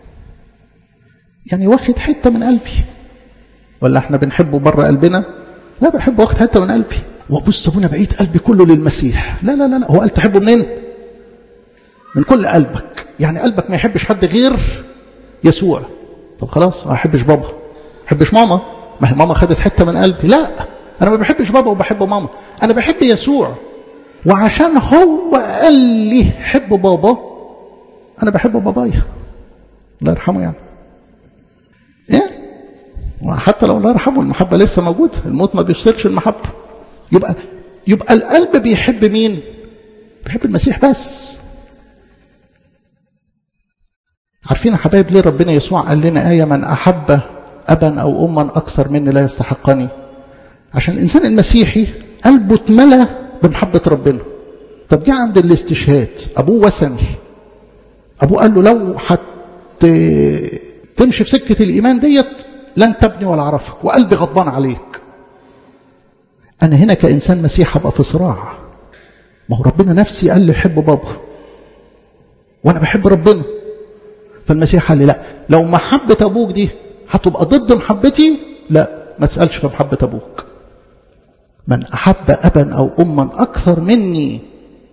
Speaker 1: يعني واخد حتة من قلبي ولا احنا بنحبه بره قلبنا لا بحب واخد حتة من قلبي وابص ابونا بقيت قلبي كله للمسيح لا لا لا, لا. هو قال تحبه منين من كل قلبك يعني قلبك ما يحبش حد غير يسوع طب خلاص ما احبش بابا ما احبش ماما ما هي ماما خدت حته من قلبي لا انا ما بحبش بابا وبحب ماما انا بحب يسوع وعشان هو قال لي حب بابا انا بحب بابايا الله يرحمه يعني ايه حتى لو الله يرحمه المحبه لسه موجوده الموت ما بيفصلش المحبه يبقى يبقى القلب بيحب مين بيحب المسيح بس عارفين يا حبايب ليه ربنا يسوع قال لنا آية من أحب أبا أو أما أكثر مني لا يستحقني عشان الإنسان المسيحي قلبه اتملى بمحبة ربنا طب جه عند الاستشهاد أبوه وثني أبوه قال له لو حت تمشي في سكة الإيمان ديت لن تبني ولا أعرفك وقلبي غضبان عليك أنا هنا كإنسان مسيح أبقى في صراع ما هو ربنا نفسي قال لي حب بابا وأنا بحب ربنا فالمسيح قال لي لا لو محبة أبوك دي هتبقى ضد محبتي لا ما تسألش في محبة أبوك من أحب أبا أو أما أكثر مني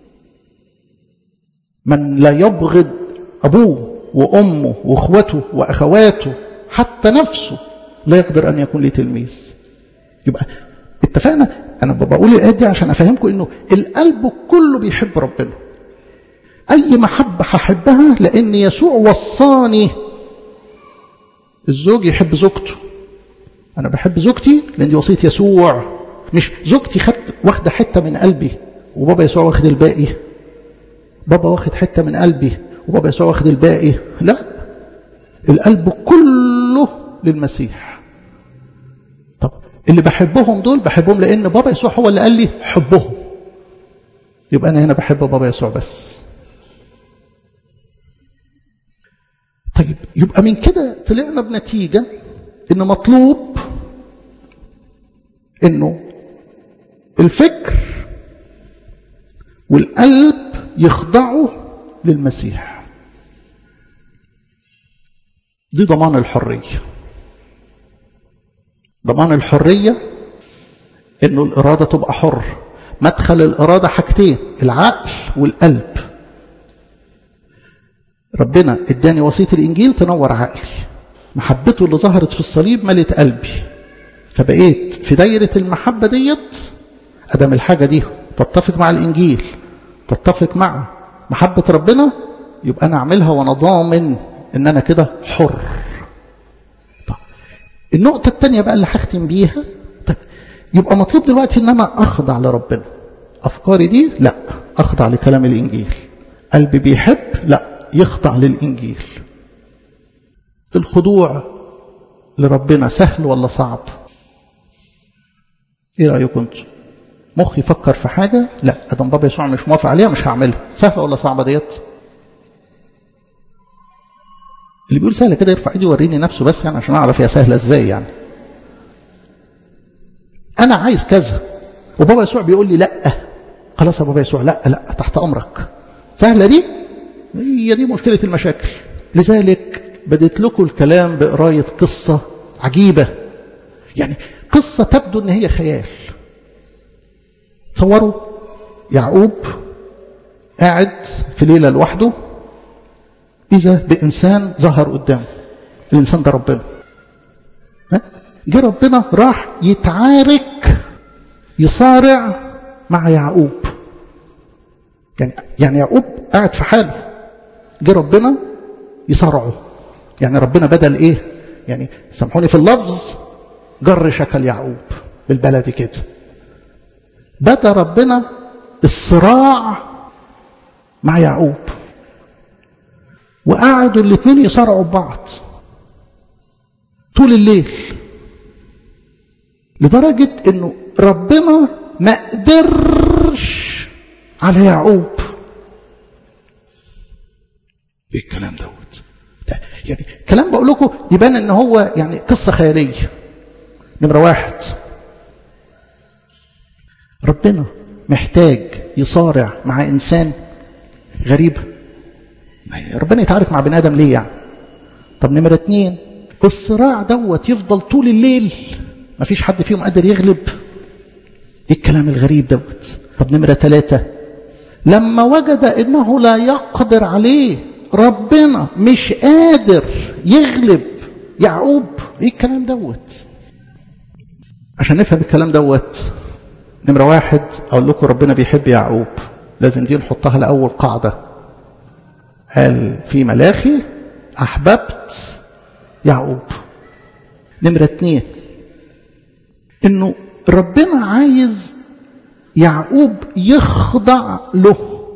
Speaker 1: من لا يبغض أبوه وأمه وأخوته وأخواته حتى نفسه لا يقدر أن يكون لي تلميذ يبقى اتفقنا أنا بقول الآيات دي عشان أفهمكم إنه القلب كله بيحب ربنا أي محبة هحبها لأن يسوع وصاني الزوج يحب زوجته أنا بحب زوجتي لأن دي وصية يسوع مش زوجتي خد واخدة حتة من قلبي وبابا يسوع واخد الباقي بابا واخد حتة من قلبي وبابا يسوع واخد الباقي لا القلب كله للمسيح طب اللي بحبهم دول بحبهم لأن بابا يسوع هو اللي قال لي حبهم يبقى أنا هنا بحب بابا يسوع بس طيب يبقى من كده طلعنا بنتيجة ان مطلوب انه الفكر والقلب يخضعوا للمسيح دي ضمان الحرية ضمان الحرية انه الارادة تبقى حر مدخل الارادة حاجتين العقل والقلب ربنا اداني وصية الإنجيل تنور عقلي محبته اللي ظهرت في الصليب ملت قلبي فبقيت في دايرة المحبة ديت أدم الحاجة دي تتفق مع الإنجيل تتفق مع محبة ربنا يبقى أنا أعملها وأنا ضامن إن أنا كده حر طيب. النقطة الثانية بقى اللي هختم بيها طيب يبقى مطلوب دلوقتي إن أنا أخضع لربنا أفكاري دي لا أخضع لكلام الإنجيل قلبي بيحب لا يخضع للإنجيل الخضوع لربنا سهل ولا صعب ايه رأيكم انتم مخي يفكر في حاجة لا ادم بابا يسوع مش موافق عليها مش هعملها سهلة ولا صعبة ديت اللي بيقول سهلة كده يرفع ايدي يوريني نفسه بس يعني عشان اعرف هي سهلة ازاي يعني انا عايز كذا وبابا يسوع بيقول لي لا خلاص يا بابا يسوع لا لا تحت امرك سهلة دي هي دي مشكلة المشاكل لذلك بديت لكم الكلام بقراية قصة عجيبة يعني قصة تبدو ان هي خيال تصوروا يعقوب قاعد في ليلة لوحده إذا بإنسان ظهر قدامه الإنسان ده ربنا جه ربنا راح يتعارك يصارع مع يعقوب يعني يعني يعقوب قاعد في حاله جه ربنا يصارعه يعني ربنا بدل ايه يعني سامحوني في اللفظ جر شكل يعقوب بالبلدي كده بدا ربنا الصراع مع يعقوب وقعدوا الاثنين يصارعوا ببعض طول الليل لدرجة انه ربنا ما قدرش على يعقوب ايه الكلام دوت ده يعني كلام بقول لكم يبان ان هو يعني قصة خيالية نمرة واحد ربنا محتاج يصارع مع انسان غريب ربنا يتعارك مع بني ادم ليه يعني طب نمرة اتنين الصراع دوت يفضل طول الليل مفيش حد فيهم قادر يغلب ايه الكلام الغريب دوت طب نمرة ثلاثة لما وجد انه لا يقدر عليه ربنا مش قادر يغلب يعقوب ايه الكلام دوت عشان نفهم الكلام دوت نمرة واحد اقول لكم ربنا بيحب يعقوب لازم دي نحطها لأول قاعدة قال في ملاخي أحببت يعقوب نمرة اتنين انه ربنا عايز يعقوب يخضع له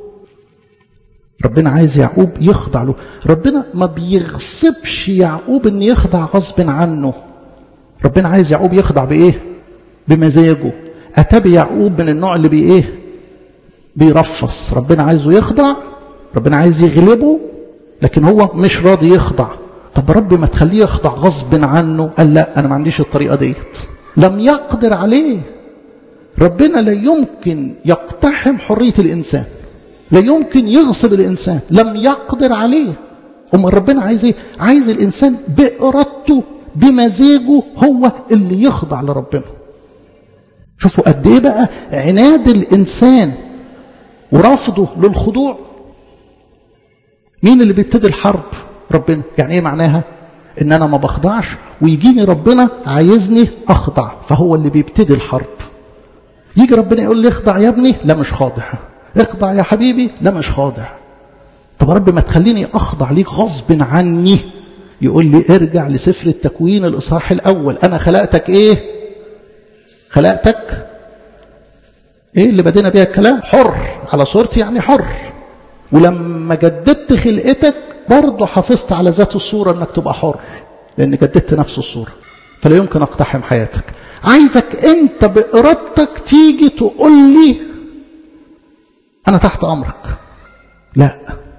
Speaker 1: ربنا عايز يعقوب يخضع له ربنا ما بيغصبش يعقوب ان يخضع غصب عنه ربنا عايز يعقوب يخضع بايه بمزاجه اتى يعقوب من النوع اللي بي ايه بيرفص ربنا عايزه يخضع ربنا عايز يغلبه لكن هو مش راضي يخضع طب رب ما تخليه يخضع غصب عنه قال لا انا ما عنديش الطريقه ديت لم يقدر عليه ربنا لا يمكن يقتحم حريه الانسان لا يمكن يغصب الانسان لم يقدر عليه امال ربنا عايز ايه عايز الانسان بارادته بمزاجه هو اللي يخضع لربنا شوفوا قد ايه بقى عناد الانسان ورفضه للخضوع مين اللي بيبتدي الحرب ربنا يعني ايه معناها ان انا ما بخضعش ويجيني ربنا عايزني اخضع فهو اللي بيبتدي الحرب يجي ربنا يقول لي اخضع يا ابني لا مش خاضع اخضع يا حبيبي لا مش خاضع طب رب ما تخليني اخضع ليك غصب عني يقول لي ارجع لسفر التكوين الاصحاح الاول انا خلقتك ايه خلقتك ايه اللي بدينا بيها الكلام حر على صورتي يعني حر ولما جددت خلقتك برضه حافظت على ذات الصورة انك تبقى حر لان جددت نفس الصورة فلا يمكن اقتحم حياتك عايزك انت بارادتك تيجي تقول لي انا تحت امرك لا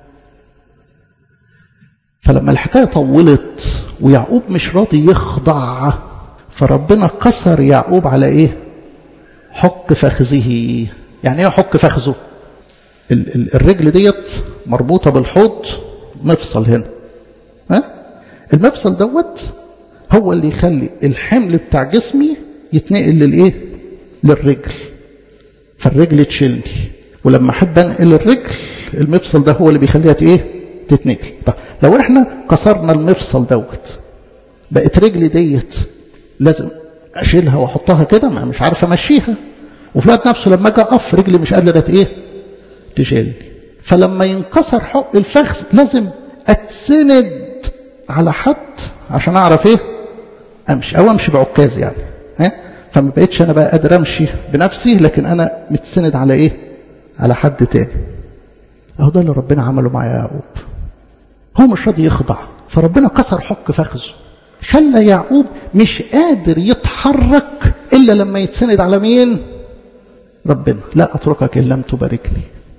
Speaker 1: فلما الحكاية طولت ويعقوب مش راضي يخضع فربنا كسر يعقوب على ايه حك فخذه يعني ايه حك فخذه الرجل ديت مربوطة بالحوض مفصل هنا ها المفصل دوت هو اللي يخلي الحمل بتاع جسمي يتنقل للايه للرجل فالرجل تشيلني ولما احب انقل الرجل المفصل ده هو اللي بيخليها ايه تتنقل طب لو احنا كسرنا المفصل دوت بقت رجلي ديت لازم اشيلها واحطها كده ما مش عارف امشيها وفي الوقت نفسه لما اجي اقف رجلي مش قادره ايه تشيلني فلما ينكسر حق الفخذ لازم اتسند على حد عشان اعرف ايه امشي او امشي بعكاز يعني ها فما بقتش انا بقى قادر امشي بنفسي لكن انا متسند على ايه على حد تاني اهو ده اللي ربنا عمله مع يعقوب هو مش راضي يخضع فربنا كسر حق فخذه خلى يعقوب مش قادر يتحرك الا لما يتسند على مين ربنا لا اتركك ان لم تباركني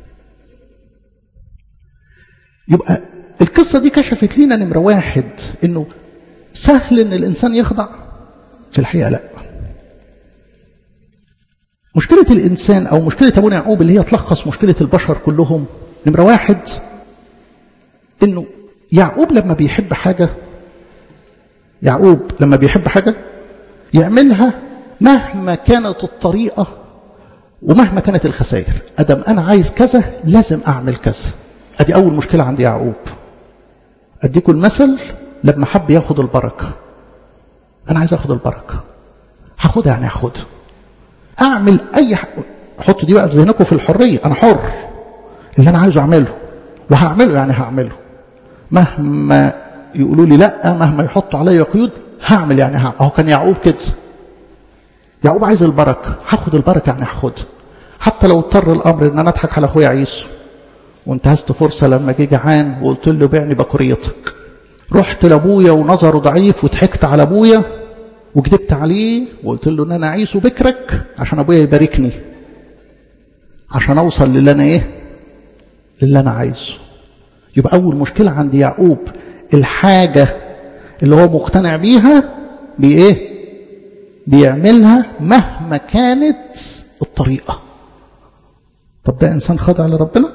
Speaker 1: يبقى القصة دي كشفت لنا نمرة واحد انه سهل ان الانسان يخضع في الحقيقة لا مشكلة الانسان او مشكلة ابونا يعقوب اللي هي تلخص مشكلة البشر كلهم نمرة واحد انه يعقوب لما بيحب حاجة يعقوب لما بيحب حاجة يعملها مهما كانت الطريقة ومهما كانت الخسائر أدم أنا عايز كذا لازم أعمل كذا أدي أول مشكلة عند يعقوب أديكم المثل لما حب ياخد البركة أنا عايز أخد البركة هاخدها يعني هاخدها أعمل أي ح... حطوا دي بقى في ذهنكم في الحريه انا حر اللي انا عايزه اعمله وهعمله يعني هعمله مهما يقولوا لي لا مهما يحطوا عليا قيود هعمل يعني هعمل اهو كان يعقوب كده يعقوب عايز البركه هاخد البركه يعني هاخدها حتى لو اضطر الامر ان انا اضحك على اخويا عيسو وانتهزت فرصه لما جه جعان وقلت له بيعني بكوريتك رحت لابويا ونظره ضعيف وضحكت على ابويا وكذبت عليه وقلت له ان انا عيسو بكرك عشان ابويا يباركني عشان اوصل للي انا ايه للي انا عايزه يبقى اول مشكله عند يعقوب الحاجه اللي هو مقتنع بيها بايه بيعملها مهما كانت الطريقه طب ده انسان خاضع لربنا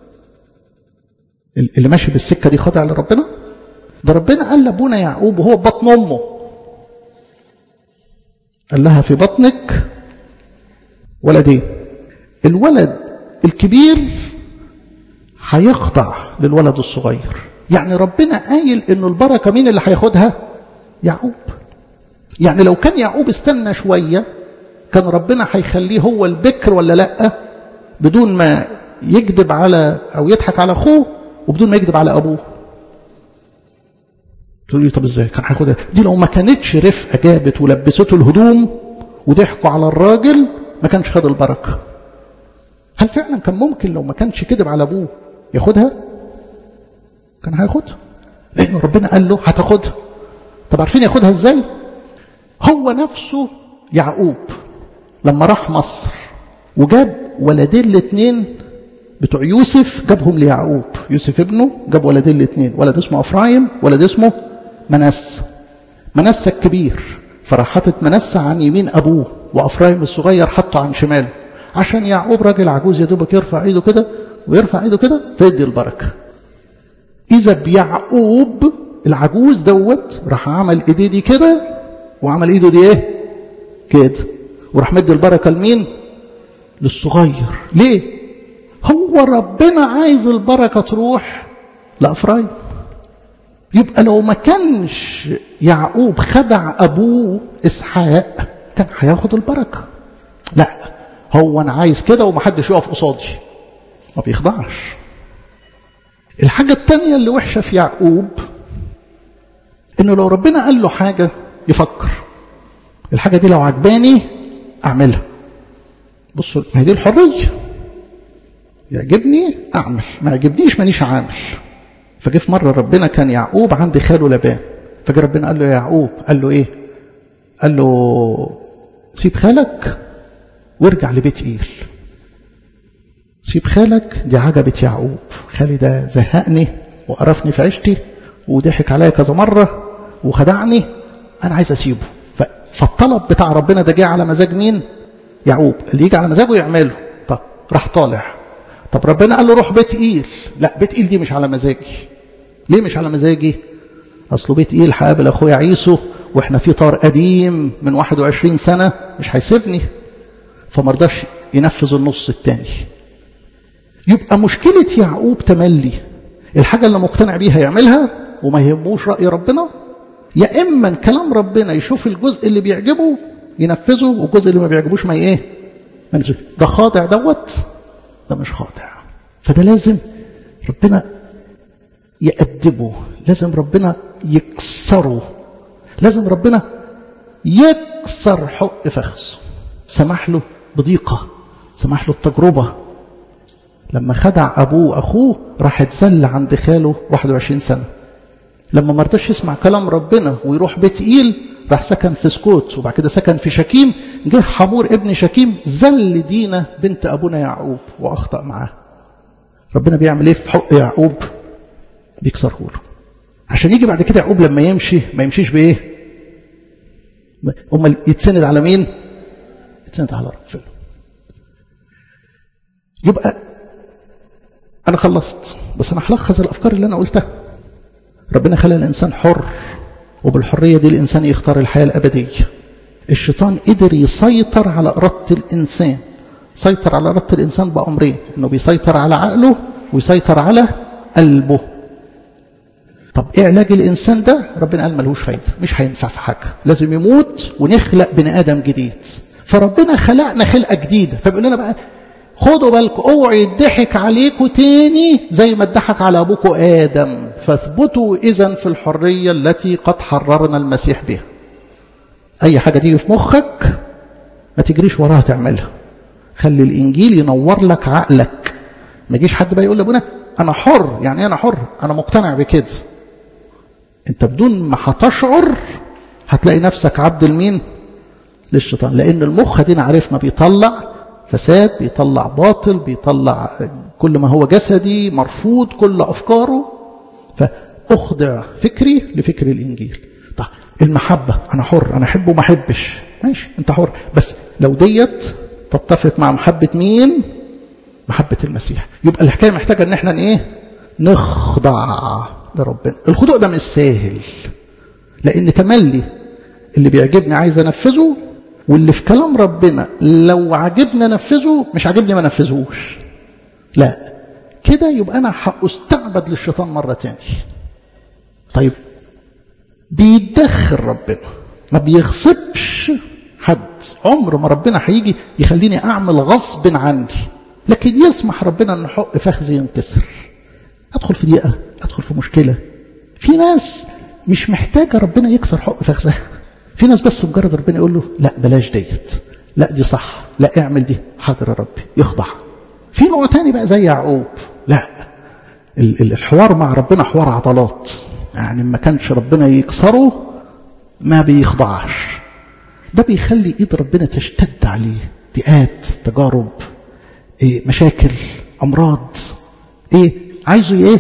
Speaker 1: اللي ماشي بالسكه دي خاضع لربنا ده ربنا قال لابونا يعقوب وهو بطن امه قال لها في بطنك ولدين الولد الكبير هيخضع للولد الصغير يعني ربنا قايل انه البركه مين اللي هياخدها يعقوب يعني لو كان يعقوب استنى شويه كان ربنا هيخليه هو البكر ولا لا بدون ما يكذب على او يضحك على اخوه وبدون ما يكذب على ابوه تقول لي طب ازاي كان هياخدها دي لو ما كانتش رفقه جابت ولبسته الهدوم وضحكوا على الراجل ما كانش خد البركه هل فعلا كان ممكن لو ما كانش كذب على ابوه ياخدها كان هياخدها لان ربنا قال له هتاخدها طب عارفين ياخدها ازاي هو نفسه يعقوب لما راح مصر وجاب ولدين الاثنين بتوع يوسف جابهم ليعقوب يوسف ابنه جاب ولدين الاثنين ولد اسمه افرايم ولد اسمه منسى منسى الكبير فراح حاطط منسى عن يمين ابوه وافرايم الصغير حطه عن شماله عشان يعقوب راجل عجوز يا دوبك يرفع ايده كده ويرفع ايده كده فيدي البركه اذا بيعقوب العجوز دوت راح عمل ايديه دي كده وعمل ايده دي ايه كده وراح مدي البركه لمين للصغير ليه هو ربنا عايز البركه تروح لافرايم يبقى لو ما كانش يعقوب خدع ابوه اسحاق كان هياخد البركه لا هو انا عايز كده ومحدش يقف قصادي ما بيخضعش الحاجة التانية اللي وحشة في يعقوب انه لو ربنا قال له حاجة يفكر الحاجة دي لو عجباني اعملها بصوا ما هي دي الحرية يعجبني اعمل ما يعجبنيش مانيش عامل فجه في مرة ربنا كان يعقوب عند خاله لبان فجه ربنا قال له يا يعقوب قال له ايه قال له سيب خالك وارجع لبيت ايل سيب خالك دي عجبت يعقوب خالي ده زهقني وقرفني في عيشتي وضحك عليا كذا مرة وخدعني أنا عايز أسيبه فالطلب بتاع ربنا ده جه على مزاج مين يعقوب اللي يجي على مزاجه يعمله طب راح طالع طب ربنا قال له روح بيت إيل لا بيت إيل دي مش على مزاجي ليه مش على مزاجي أصله بيت إيل هقابل أخويا عيسو وإحنا في طار قديم من 21 سنة مش هيسيبني فمرضاش ينفذ النص التاني يبقى مشكلة يعقوب تملي الحاجة اللي مقتنع بيها يعملها وما يهموش رأي ربنا يا إما كلام ربنا يشوف الجزء اللي بيعجبه ينفذه والجزء اللي ما بيعجبوش ما ايه ما ده خاضع دوت ده مش خاضع فده لازم ربنا يأدبه لازم ربنا يكسره لازم ربنا يكسر حق فخذه سمح له بضيقة سمح له التجربة لما خدع أبوه وأخوه راح اتذل عند خاله 21 سنة لما ما رضاش يسمع كلام ربنا ويروح بيت إيل راح سكن في سكوت وبعد كده سكن في شكيم جه حمور ابن شكيم ذل دينا بنت أبونا يعقوب وأخطأ معاه ربنا بيعمل ايه في حق يعقوب بيكسره له عشان يجي بعد كده يعقوب لما يمشي ما يمشيش بايه امال يتسند على مين يتسند على ربنا يبقى انا خلصت بس انا هلخص الافكار اللي انا قلتها ربنا خلى الانسان حر وبالحريه دي الانسان يختار الحياه الابديه الشيطان قدر يسيطر على اراده الانسان سيطر على اراده الانسان بامرين انه بيسيطر على عقله ويسيطر على قلبه طب ايه علاج الانسان ده ربنا قال ملهوش فايده مش هينفع في حاجه لازم يموت ونخلق بني ادم جديد فربنا خلقنا خلقة جديدة فبيقول لنا بقى خدوا بالكم اوعوا يضحك عليكم تاني زي ما اتضحك على ابوكم ادم فاثبتوا اذا في الحريه التي قد حررنا المسيح بها اي حاجه تيجي في مخك ما تجريش وراها تعملها خلي الانجيل ينور لك عقلك ما يجيش حد بقى يقول لابونا انا حر يعني انا حر انا مقتنع بكده انت بدون ما هتشعر هتلاقي نفسك عبد المين للشيطان لان المخ دينا عرفنا بيطلع فساد بيطلع باطل بيطلع كل ما هو جسدي مرفوض كل أفكاره فأخضع فكري لفكر الإنجيل طيب المحبة أنا حر أنا أحب وما أحبش ماشي أنت حر بس لو ديت تتفق مع محبة مين محبة المسيح يبقى الحكاية محتاجة أن احنا إيه نخضع لربنا الخضوع ده مش سهل لأن تملي اللي بيعجبني عايز أنفذه واللي في كلام ربنا لو عجبني انفذه مش عاجبني ما انفذهوش لا كده يبقى انا هستعبد للشيطان مره تاني طيب بيتدخل ربنا ما بيغصبش حد عمر ما ربنا هيجي يخليني اعمل غصب عني لكن يسمح ربنا ان حق فخذي ينكسر ادخل في ضيقه ادخل في مشكله في ناس مش محتاجه ربنا يكسر حق فخذها في ناس بس مجرد ربنا يقول له لا بلاش ديت لا دي صح لا اعمل دي حاضر يا ربي يخضع في نوع تاني بقى زي يعقوب لا الحوار مع ربنا حوار عضلات يعني ما كانش ربنا يكسره ما بيخضعش ده بيخلي ايد ربنا تشتد عليه ضيقات تجارب إيه مشاكل امراض ايه عايزه ايه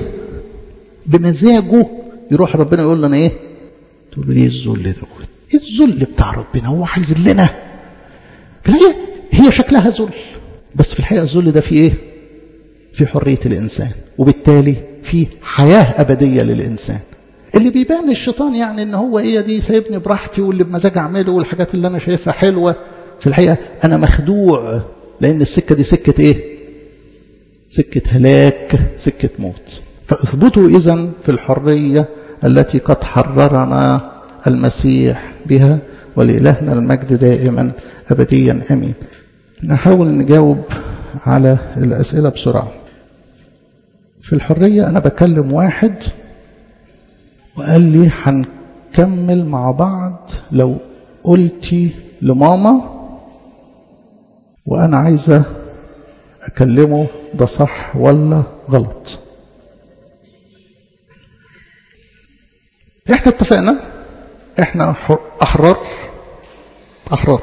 Speaker 1: بمزاجه يروح ربنا يقول له انا ايه تقول له ليه الذل دوت الذل بتاع ربنا هو هيذلنا في الحقيقة هي شكلها ذل بس في الحقيقة الذل ده فيه ايه في حرية الإنسان وبالتالي في حياة أبدية للإنسان اللي بيبان للشيطان يعني ان هو ايه دي سايبني براحتي واللي بمزاج اعمله والحاجات اللي انا شايفها حلوة في الحقيقة انا مخدوع لان السكة دي سكة ايه سكة هلاك سكة موت فاثبتوا اذا في الحرية التي قد حررنا المسيح بها ولإلهنا المجد دائما أبديا أمين نحاول نجاوب على الأسئلة بسرعة في الحرية أنا بكلم واحد وقال لي هنكمل مع بعض لو قلتي لماما وأنا عايزة أكلمه ده صح ولا غلط احنا اتفقنا احنا احرار احرار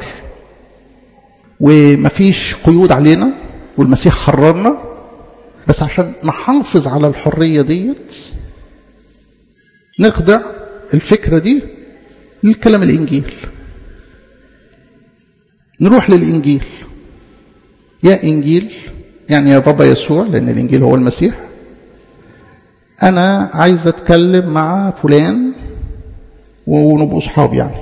Speaker 1: ومفيش قيود علينا والمسيح حررنا بس عشان نحافظ على الحريه ديت نخضع الفكره دي للكلام الانجيل نروح للانجيل يا انجيل يعني يا بابا يسوع لان الانجيل هو المسيح انا عايز اتكلم مع فلان ونبقوا صحاب يعني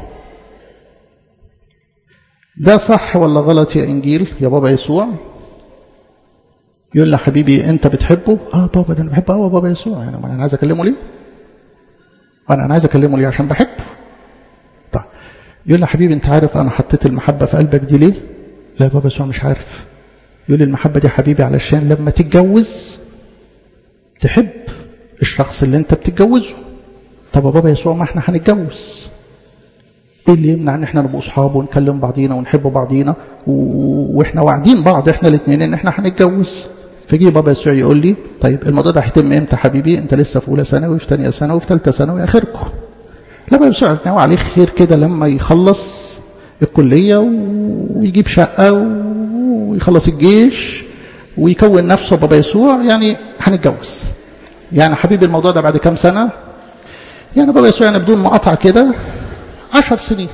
Speaker 1: ده صح ولا غلط يا انجيل يا بابا يسوع يقول له حبيبي انت بتحبه اه بابا ده انا بحبه اه بابا يسوع يعني انا عايز اكلمه ليه انا انا عايز اكلمه ليه عشان بحبه طيب يقول له حبيبي انت عارف انا حطيت المحبه في قلبك دي ليه لا بابا يسوع مش عارف يقول لي المحبه دي حبيبي علشان لما تتجوز تحب الشخص اللي انت بتتجوزه طب يا بابا يسوع ما احنا هنتجوز ايه اللي يمنع ان احنا نبقى اصحاب ونكلم بعضينا ونحب بعضينا و... واحنا واعدين بعض احنا الاثنين ان احنا هنتجوز فجي بابا يسوع يقول لي طيب الموضوع ده هيتم امتى حبيبي انت لسه في اولى ثانوي في ثانيه ثانوي في ثالثه ثانوي اخركم لا بابا يسوع ناوي عليه خير كده لما يخلص الكليه ويجيب شقه ويخلص الجيش ويكون نفسه بابا يسوع يعني هنتجوز يعني حبيبي الموضوع ده بعد كام سنه يعني بابا يسوع يعني بدون مقاطعه كده عشر سنين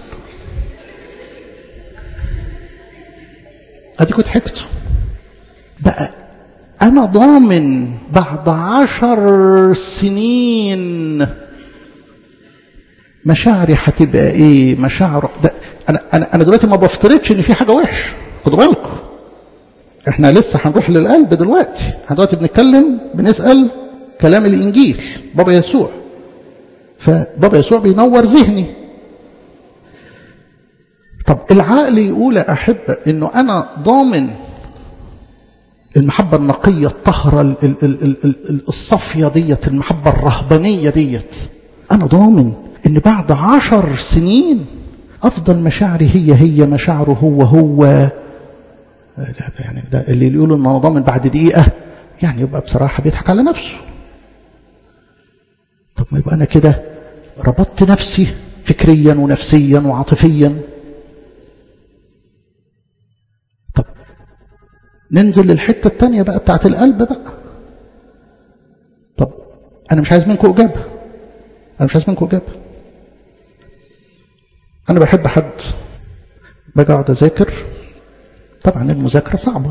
Speaker 1: اديكوا ضحكتوا بقى انا ضامن بعد عشر سنين مشاعري هتبقى ايه مشاعر ده انا انا انا دلوقتي ما بفترضش ان في حاجه وحشه خدوا بالكم احنا لسه هنروح للقلب دلوقتي احنا دلوقتي بنتكلم بنسال كلام الانجيل بابا يسوع فبابا يسوع بينور ذهني طب العقل يقول يا أحبة إنه أنا ضامن المحبة النقية الطهرة ال- ال- ال- ال- ال- الصافية ديت المحبة الرهبانية ديت أنا ضامن إن بعد عشر سنين أفضل مشاعري هي هي مشاعره هو هو لا يعني ده اللي يقول إن أنا ضامن بعد دقيقة يعني يبقى بصراحة بيضحك على نفسه طب ما يبقى أنا كده ربطت نفسي فكريا ونفسيا وعاطفيا طب ننزل للحتة التانية بقى بتاعت القلب بقى طب أنا مش عايز منكم إجابة أنا مش عايز منكم إجابة أنا بحب حد باجي أقعد أذاكر طبعا المذاكرة صعبة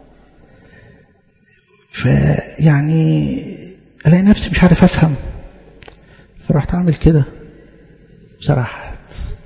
Speaker 1: فيعني ألاقي نفسي مش عارف أفهم فرحت أعمل كده سرحت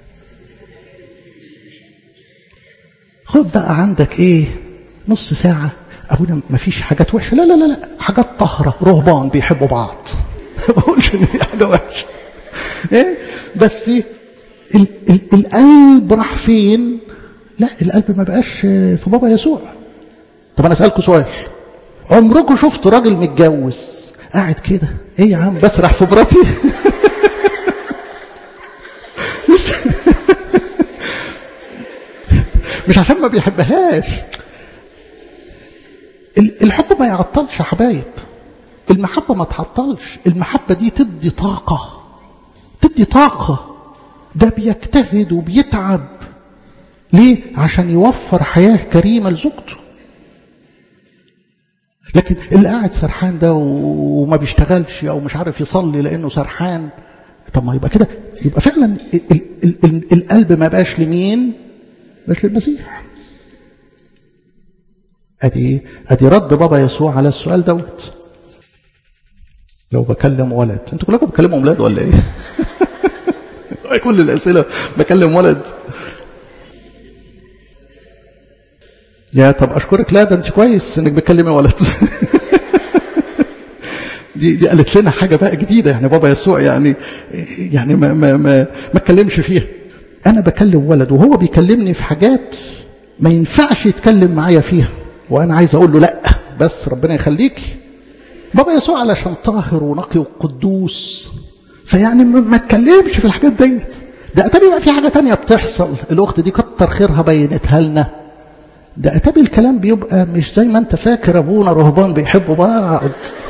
Speaker 1: خد بقى عندك إيه نص ساعة أبونا مفيش حاجات وحشة لا لا لا لا حاجات طهرة رهبان بيحبوا بعض ما بقولش إن دي حاجة وحشة إيه بس ال ال القلب راح فين لا القلب ما بقاش في بابا يسوع طب أنا أسألكم سؤال عمركم شفتوا راجل متجوز قاعد كده ايه يا عم بسرح في مراتي مش مش عشان ما بيحبهاش الحب ما يعطلش يا حبايب المحبة ما تعطلش المحبة دي تدي طاقة تدي طاقة ده بيجتهد وبيتعب ليه عشان يوفر حياة كريمة لزوجته لكن اللي قاعد سرحان ده وما بيشتغلش او مش عارف يصلي لانه سرحان طب ما يبقى كده يبقى فعلا ال ال ال القلب ما بقاش لمين بقاش للمسيح ادي ادي رد بابا يسوع على السؤال دوت لو بكلم ولد انتوا كلكم بتكلموا اولاد ولا ايه كل الاسئله بكلم ولد يا طب اشكرك لا ده انت كويس انك بتكلمي ولد دي دي قالت لنا حاجه بقى جديده يعني بابا يسوع يعني يعني ما ما ما ما اتكلمش فيها انا بكلم ولد وهو بيكلمني في حاجات ما ينفعش يتكلم معايا فيها وانا عايز اقول له لا بس ربنا يخليكي بابا يسوع علشان طاهر ونقي وقدوس فيعني ما تكلمش في الحاجات ديت ده اتاري بقى في حاجه تانية بتحصل الاخت دي كتر خيرها بينتها لنا ده اتاري الكلام بيبقى مش زي ما انت فاكر ابونا رهبان بيحبوا بعض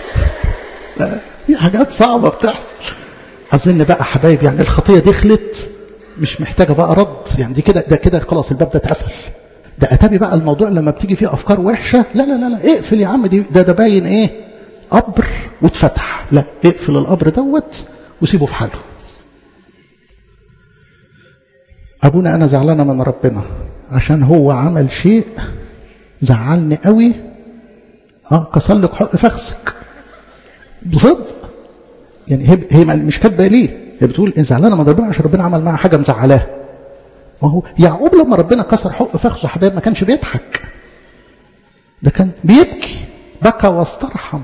Speaker 1: في حاجات صعبه بتحصل اظن بقى حبايب يعني الخطيه دخلت مش محتاجه بقى رد يعني دي كده ده كده خلاص الباب ده اتقفل ده اتابي بقى الموضوع لما بتيجي فيه افكار وحشه لا لا لا لا اقفل يا عم دي ده ده باين ايه قبر واتفتح لا اقفل القبر دوت وسيبه في حاله ابونا انا زعلانه من ربنا عشان هو عمل شيء زعلني قوي اه كسر لك حق فخذك بصدق يعني هي هي مش كاتبه ليه هي بتقول ان زعلانه من ربنا عشان ربنا عمل معاها حاجه مزعلاه ما هو يعقوب لما ربنا كسر حق فخذه حبايب ما كانش بيضحك ده كان بيبكي بكى واسترحم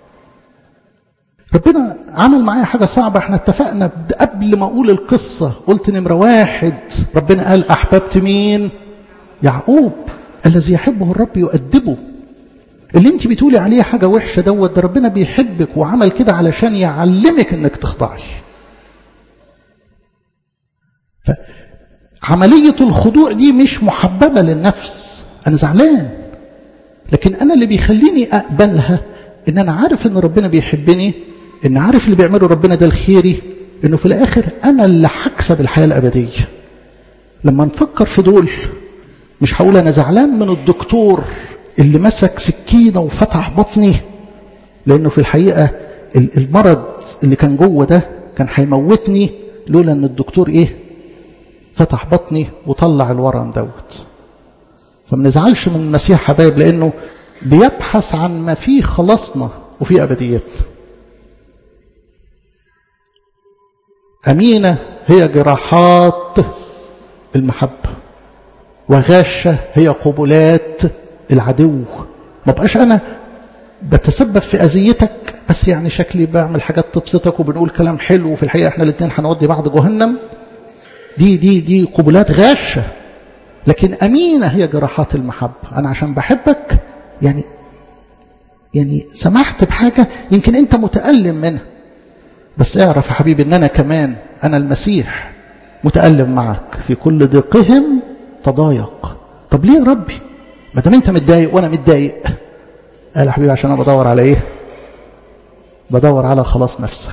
Speaker 1: ربنا عمل معايا حاجة صعبة احنا اتفقنا قبل ما اقول القصة قلت نمرة واحد ربنا قال احببت مين يعقوب الذي يحبه الرب يؤدبه اللي انت بتقولي عليه حاجة وحشة دوت ده ربنا بيحبك وعمل كده علشان يعلمك انك تخضعي عملية الخضوع دي مش محببة للنفس انا زعلان لكن انا اللي بيخليني اقبلها ان انا عارف ان ربنا بيحبني ان عارف اللي بيعمله ربنا ده الخيري انه في الاخر انا اللي هكسب الحياه الابديه لما نفكر في دول مش هقول انا زعلان من الدكتور اللي مسك سكينه وفتح بطني لانه في الحقيقه المرض اللي كان جوه ده كان هيموتني لولا ان الدكتور ايه فتح بطني وطلع الورم دوت فما نزعلش من المسيح حبايب لانه بيبحث عن ما فيه خلاصنا وفي ابديتنا أمينة هي جراحات المحبة وغاشة هي قبلات العدو ما بقاش أنا بتسبب في أذيتك بس يعني شكلي بعمل حاجات تبسطك وبنقول كلام حلو وفي الحقيقة احنا الاثنين هنودي بعض جهنم دي دي دي قبلات غاشة لكن أمينة هي جراحات المحبة أنا عشان بحبك يعني يعني سمحت بحاجة يمكن أنت متألم منها بس اعرف يا حبيبي أن أنا كمان أنا المسيح متألم معك في كل ضيقهم تضايق طب ليه يا ربي ما دام أنت متضايق وأنا متضايق قال يا حبيبي عشان أنا بدور على إيه بدور على خلاص نفسك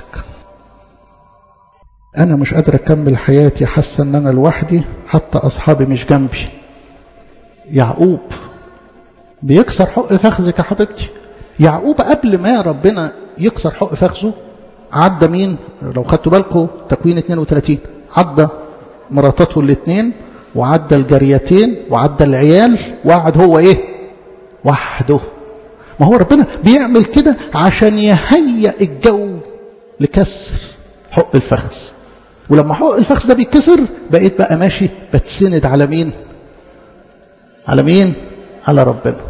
Speaker 1: أنا مش قادر أكمل حياتي حاسة أن أنا لوحدي حتى أصحابي مش جنبي يعقوب بيكسر حق فخذك يا حبيبتي يعقوب قبل ما ربنا يكسر حق فخذه عدى مين لو خدتوا بالكم تكوين 32 عدى مراتاته الاثنين وعدى الجريتين وعدى العيال وقعد هو ايه وحده ما هو ربنا بيعمل كده عشان يهيئ الجو لكسر حق الفخذ ولما حق الفخذ ده بيتكسر بقيت بقى ماشي بتسند على مين على مين على ربنا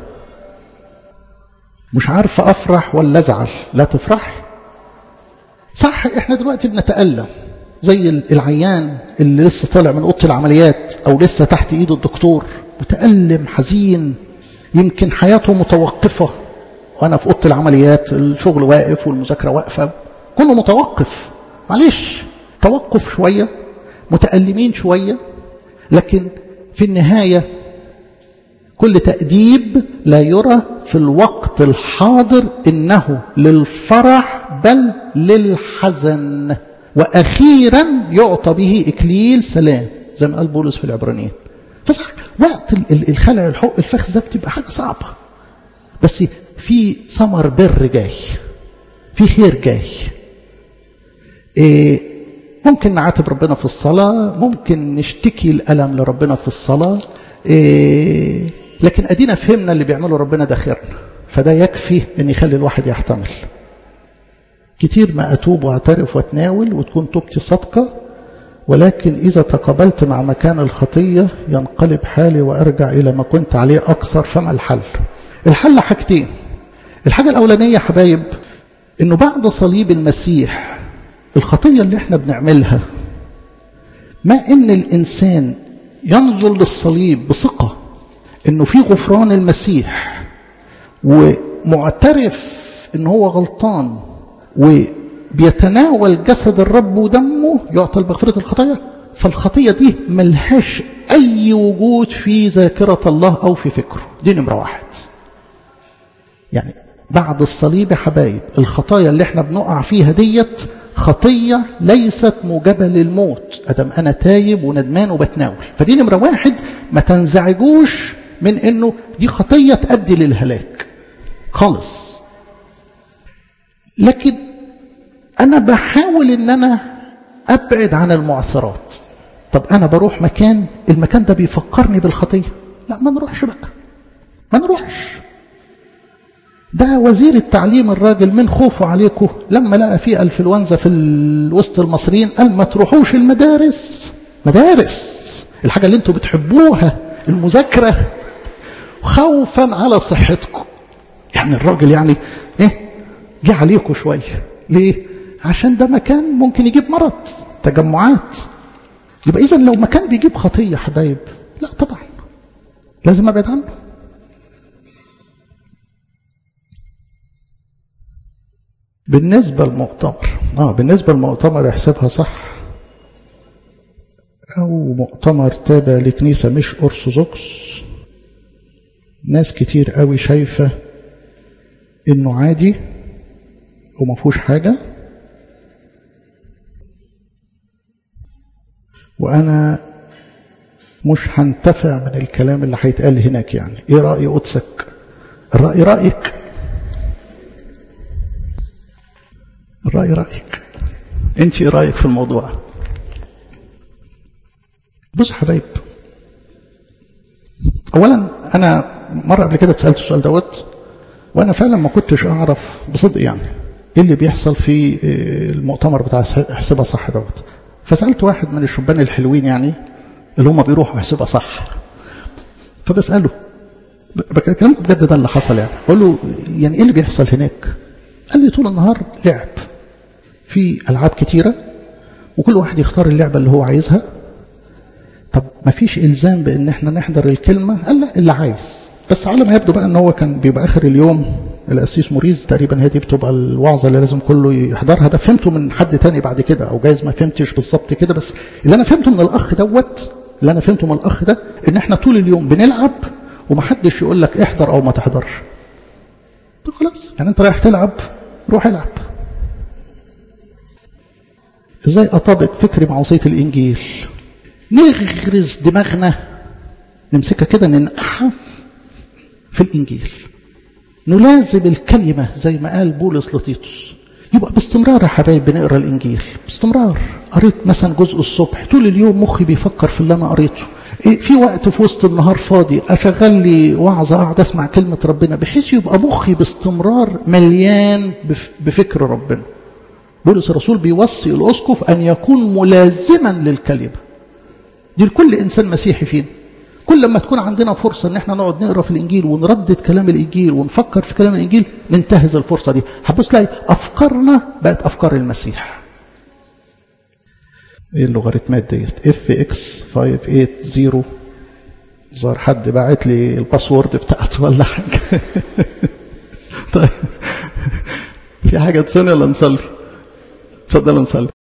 Speaker 1: مش عارفة أفرح ولا أزعل لا تفرحي صح إحنا دلوقتي بنتألم زي العيان اللي لسه طالع من أوضة العمليات أو لسه تحت إيد الدكتور متألم حزين يمكن حياته متوقفة وأنا في أوضة العمليات الشغل واقف والمذاكرة واقفة كله متوقف معلش توقف شوية متألمين شوية لكن في النهاية كل تأديب لا يرى في الوقت الحاضر إنه للفرح بل للحزن وأخيرا يعطى به إكليل سلام زي ما قال بولس في العبرانيين فصح وقت الخلع الحق الفخذ ده بتبقى حاجة صعبة بس في ثمر بر جاي في خير جاي إيه ممكن نعاتب ربنا في الصلاة ممكن نشتكي الألم لربنا في الصلاة إيه لكن أدينا فهمنا اللي بيعمله ربنا ده خيرنا فده يكفي أن يخلي الواحد يحتمل كتير ما أتوب وأعترف وأتناول وتكون توبتي صدقة ولكن إذا تقابلت مع مكان الخطية ينقلب حالي وأرجع إلى ما كنت عليه أكثر فما الحل الحل حاجتين الحاجة الأولانية حبايب أنه بعد صليب المسيح الخطية اللي احنا بنعملها ما ان الانسان ينظر للصليب بثقة انه في غفران المسيح ومعترف ان هو غلطان وبيتناول جسد الرب ودمه يعطى مغفرة الخطايا فالخطية دي ملهاش اي وجود في ذاكرة الله او في فكره دي نمرة واحد يعني بعد الصليب يا حبايب الخطايا اللي احنا بنقع فيها ديت خطية ليست موجبة للموت أدم أنا تايب وندمان وبتناول فدي نمرة واحد ما تنزعجوش من أنه دي خطية تؤدي للهلاك خالص لكن أنا بحاول أن أنا أبعد عن المعثرات طب أنا بروح مكان المكان ده بيفكرني بالخطية لا ما نروحش بقى ما نروحش ده وزير التعليم الراجل من خوفه عليكم لما لقى في انفلونزا في وسط المصريين قال ما تروحوش المدارس مدارس الحاجة اللي انتوا بتحبوها المذاكرة خوفا على صحتكم يعني الراجل يعني ايه جه عليكم شوية ليه عشان ده مكان ممكن يجيب مرض تجمعات يبقى اذا لو مكان بيجيب خطية حبايب لا طبعا لازم ابعد عنه بالنسبة للمؤتمر اه بالنسبة للمؤتمر يحسبها صح أو مؤتمر تابع لكنيسة مش أرثوذكس ناس كتير قوي شايفة إنه عادي وما فيهوش حاجة وأنا مش هنتفع من الكلام اللي هيتقال هناك يعني إيه رأي قدسك الرأي رأيك الرأي رأيك انت ايه رأيك في الموضوع بص حبايب اولا انا مرة قبل كده اتسألت السؤال دوت وانا فعلا ما كنتش اعرف بصدق يعني ايه اللي بيحصل في المؤتمر بتاع احسبها صح دوت فسألت واحد من الشبان الحلوين يعني اللي هم بيروحوا احسبها صح فبسأله بكلمكم بجد ده اللي حصل يعني بقول له يعني ايه اللي بيحصل هناك قال لي طول النهار لعب في ألعاب كتيرة وكل واحد يختار اللعبة اللي هو عايزها طب ما فيش إلزام بأن احنا نحضر الكلمة قال لا اللي عايز بس على ما يبدو بقى ان هو كان بيبقى آخر اليوم القسيس موريز تقريبا هي دي بتبقى الوعظة اللي لازم كله يحضرها ده فهمته من حد تاني بعد كده أو جايز ما فهمتش بالظبط كده بس اللي أنا فهمته من الأخ دوت اللي أنا فهمته من الأخ ده إن احنا طول اليوم بنلعب ومحدش يقول لك احضر أو ما تحضرش طب خلاص يعني أنت رايح تلعب روح العب ازاي اطابق فكري مع وصيه الانجيل نغرز دماغنا نمسكها كده ننقعها في الانجيل نلازم الكلمه زي ما قال بولس لطيطس يبقى باستمرار يا حبايب بنقرا الانجيل باستمرار قريت مثلا جزء الصبح طول اليوم مخي بيفكر في اللي انا قريته إيه في وقت في وسط النهار فاضي اشغل لي وعظه اقعد اسمع كلمه ربنا بحيث يبقى مخي باستمرار مليان بفكر ربنا بولس الرسول بيوصي الأسقف أن يكون ملازما للكلمة دي لكل إنسان مسيحي فينا كل ما تكون عندنا فرصة ان احنا نقعد نقرا في الانجيل ونردد كلام الانجيل ونفكر في كلام الانجيل ننتهز الفرصة دي هتبص تلاقي افكارنا بقت افكار المسيح ايه اللوغاريتمات ديت اف اكس 580 ظهر حد باعت لي الباسورد بتاعته ولا حاجه طيب في حاجه تصوني ولا نصلي اتفضلوا نصلي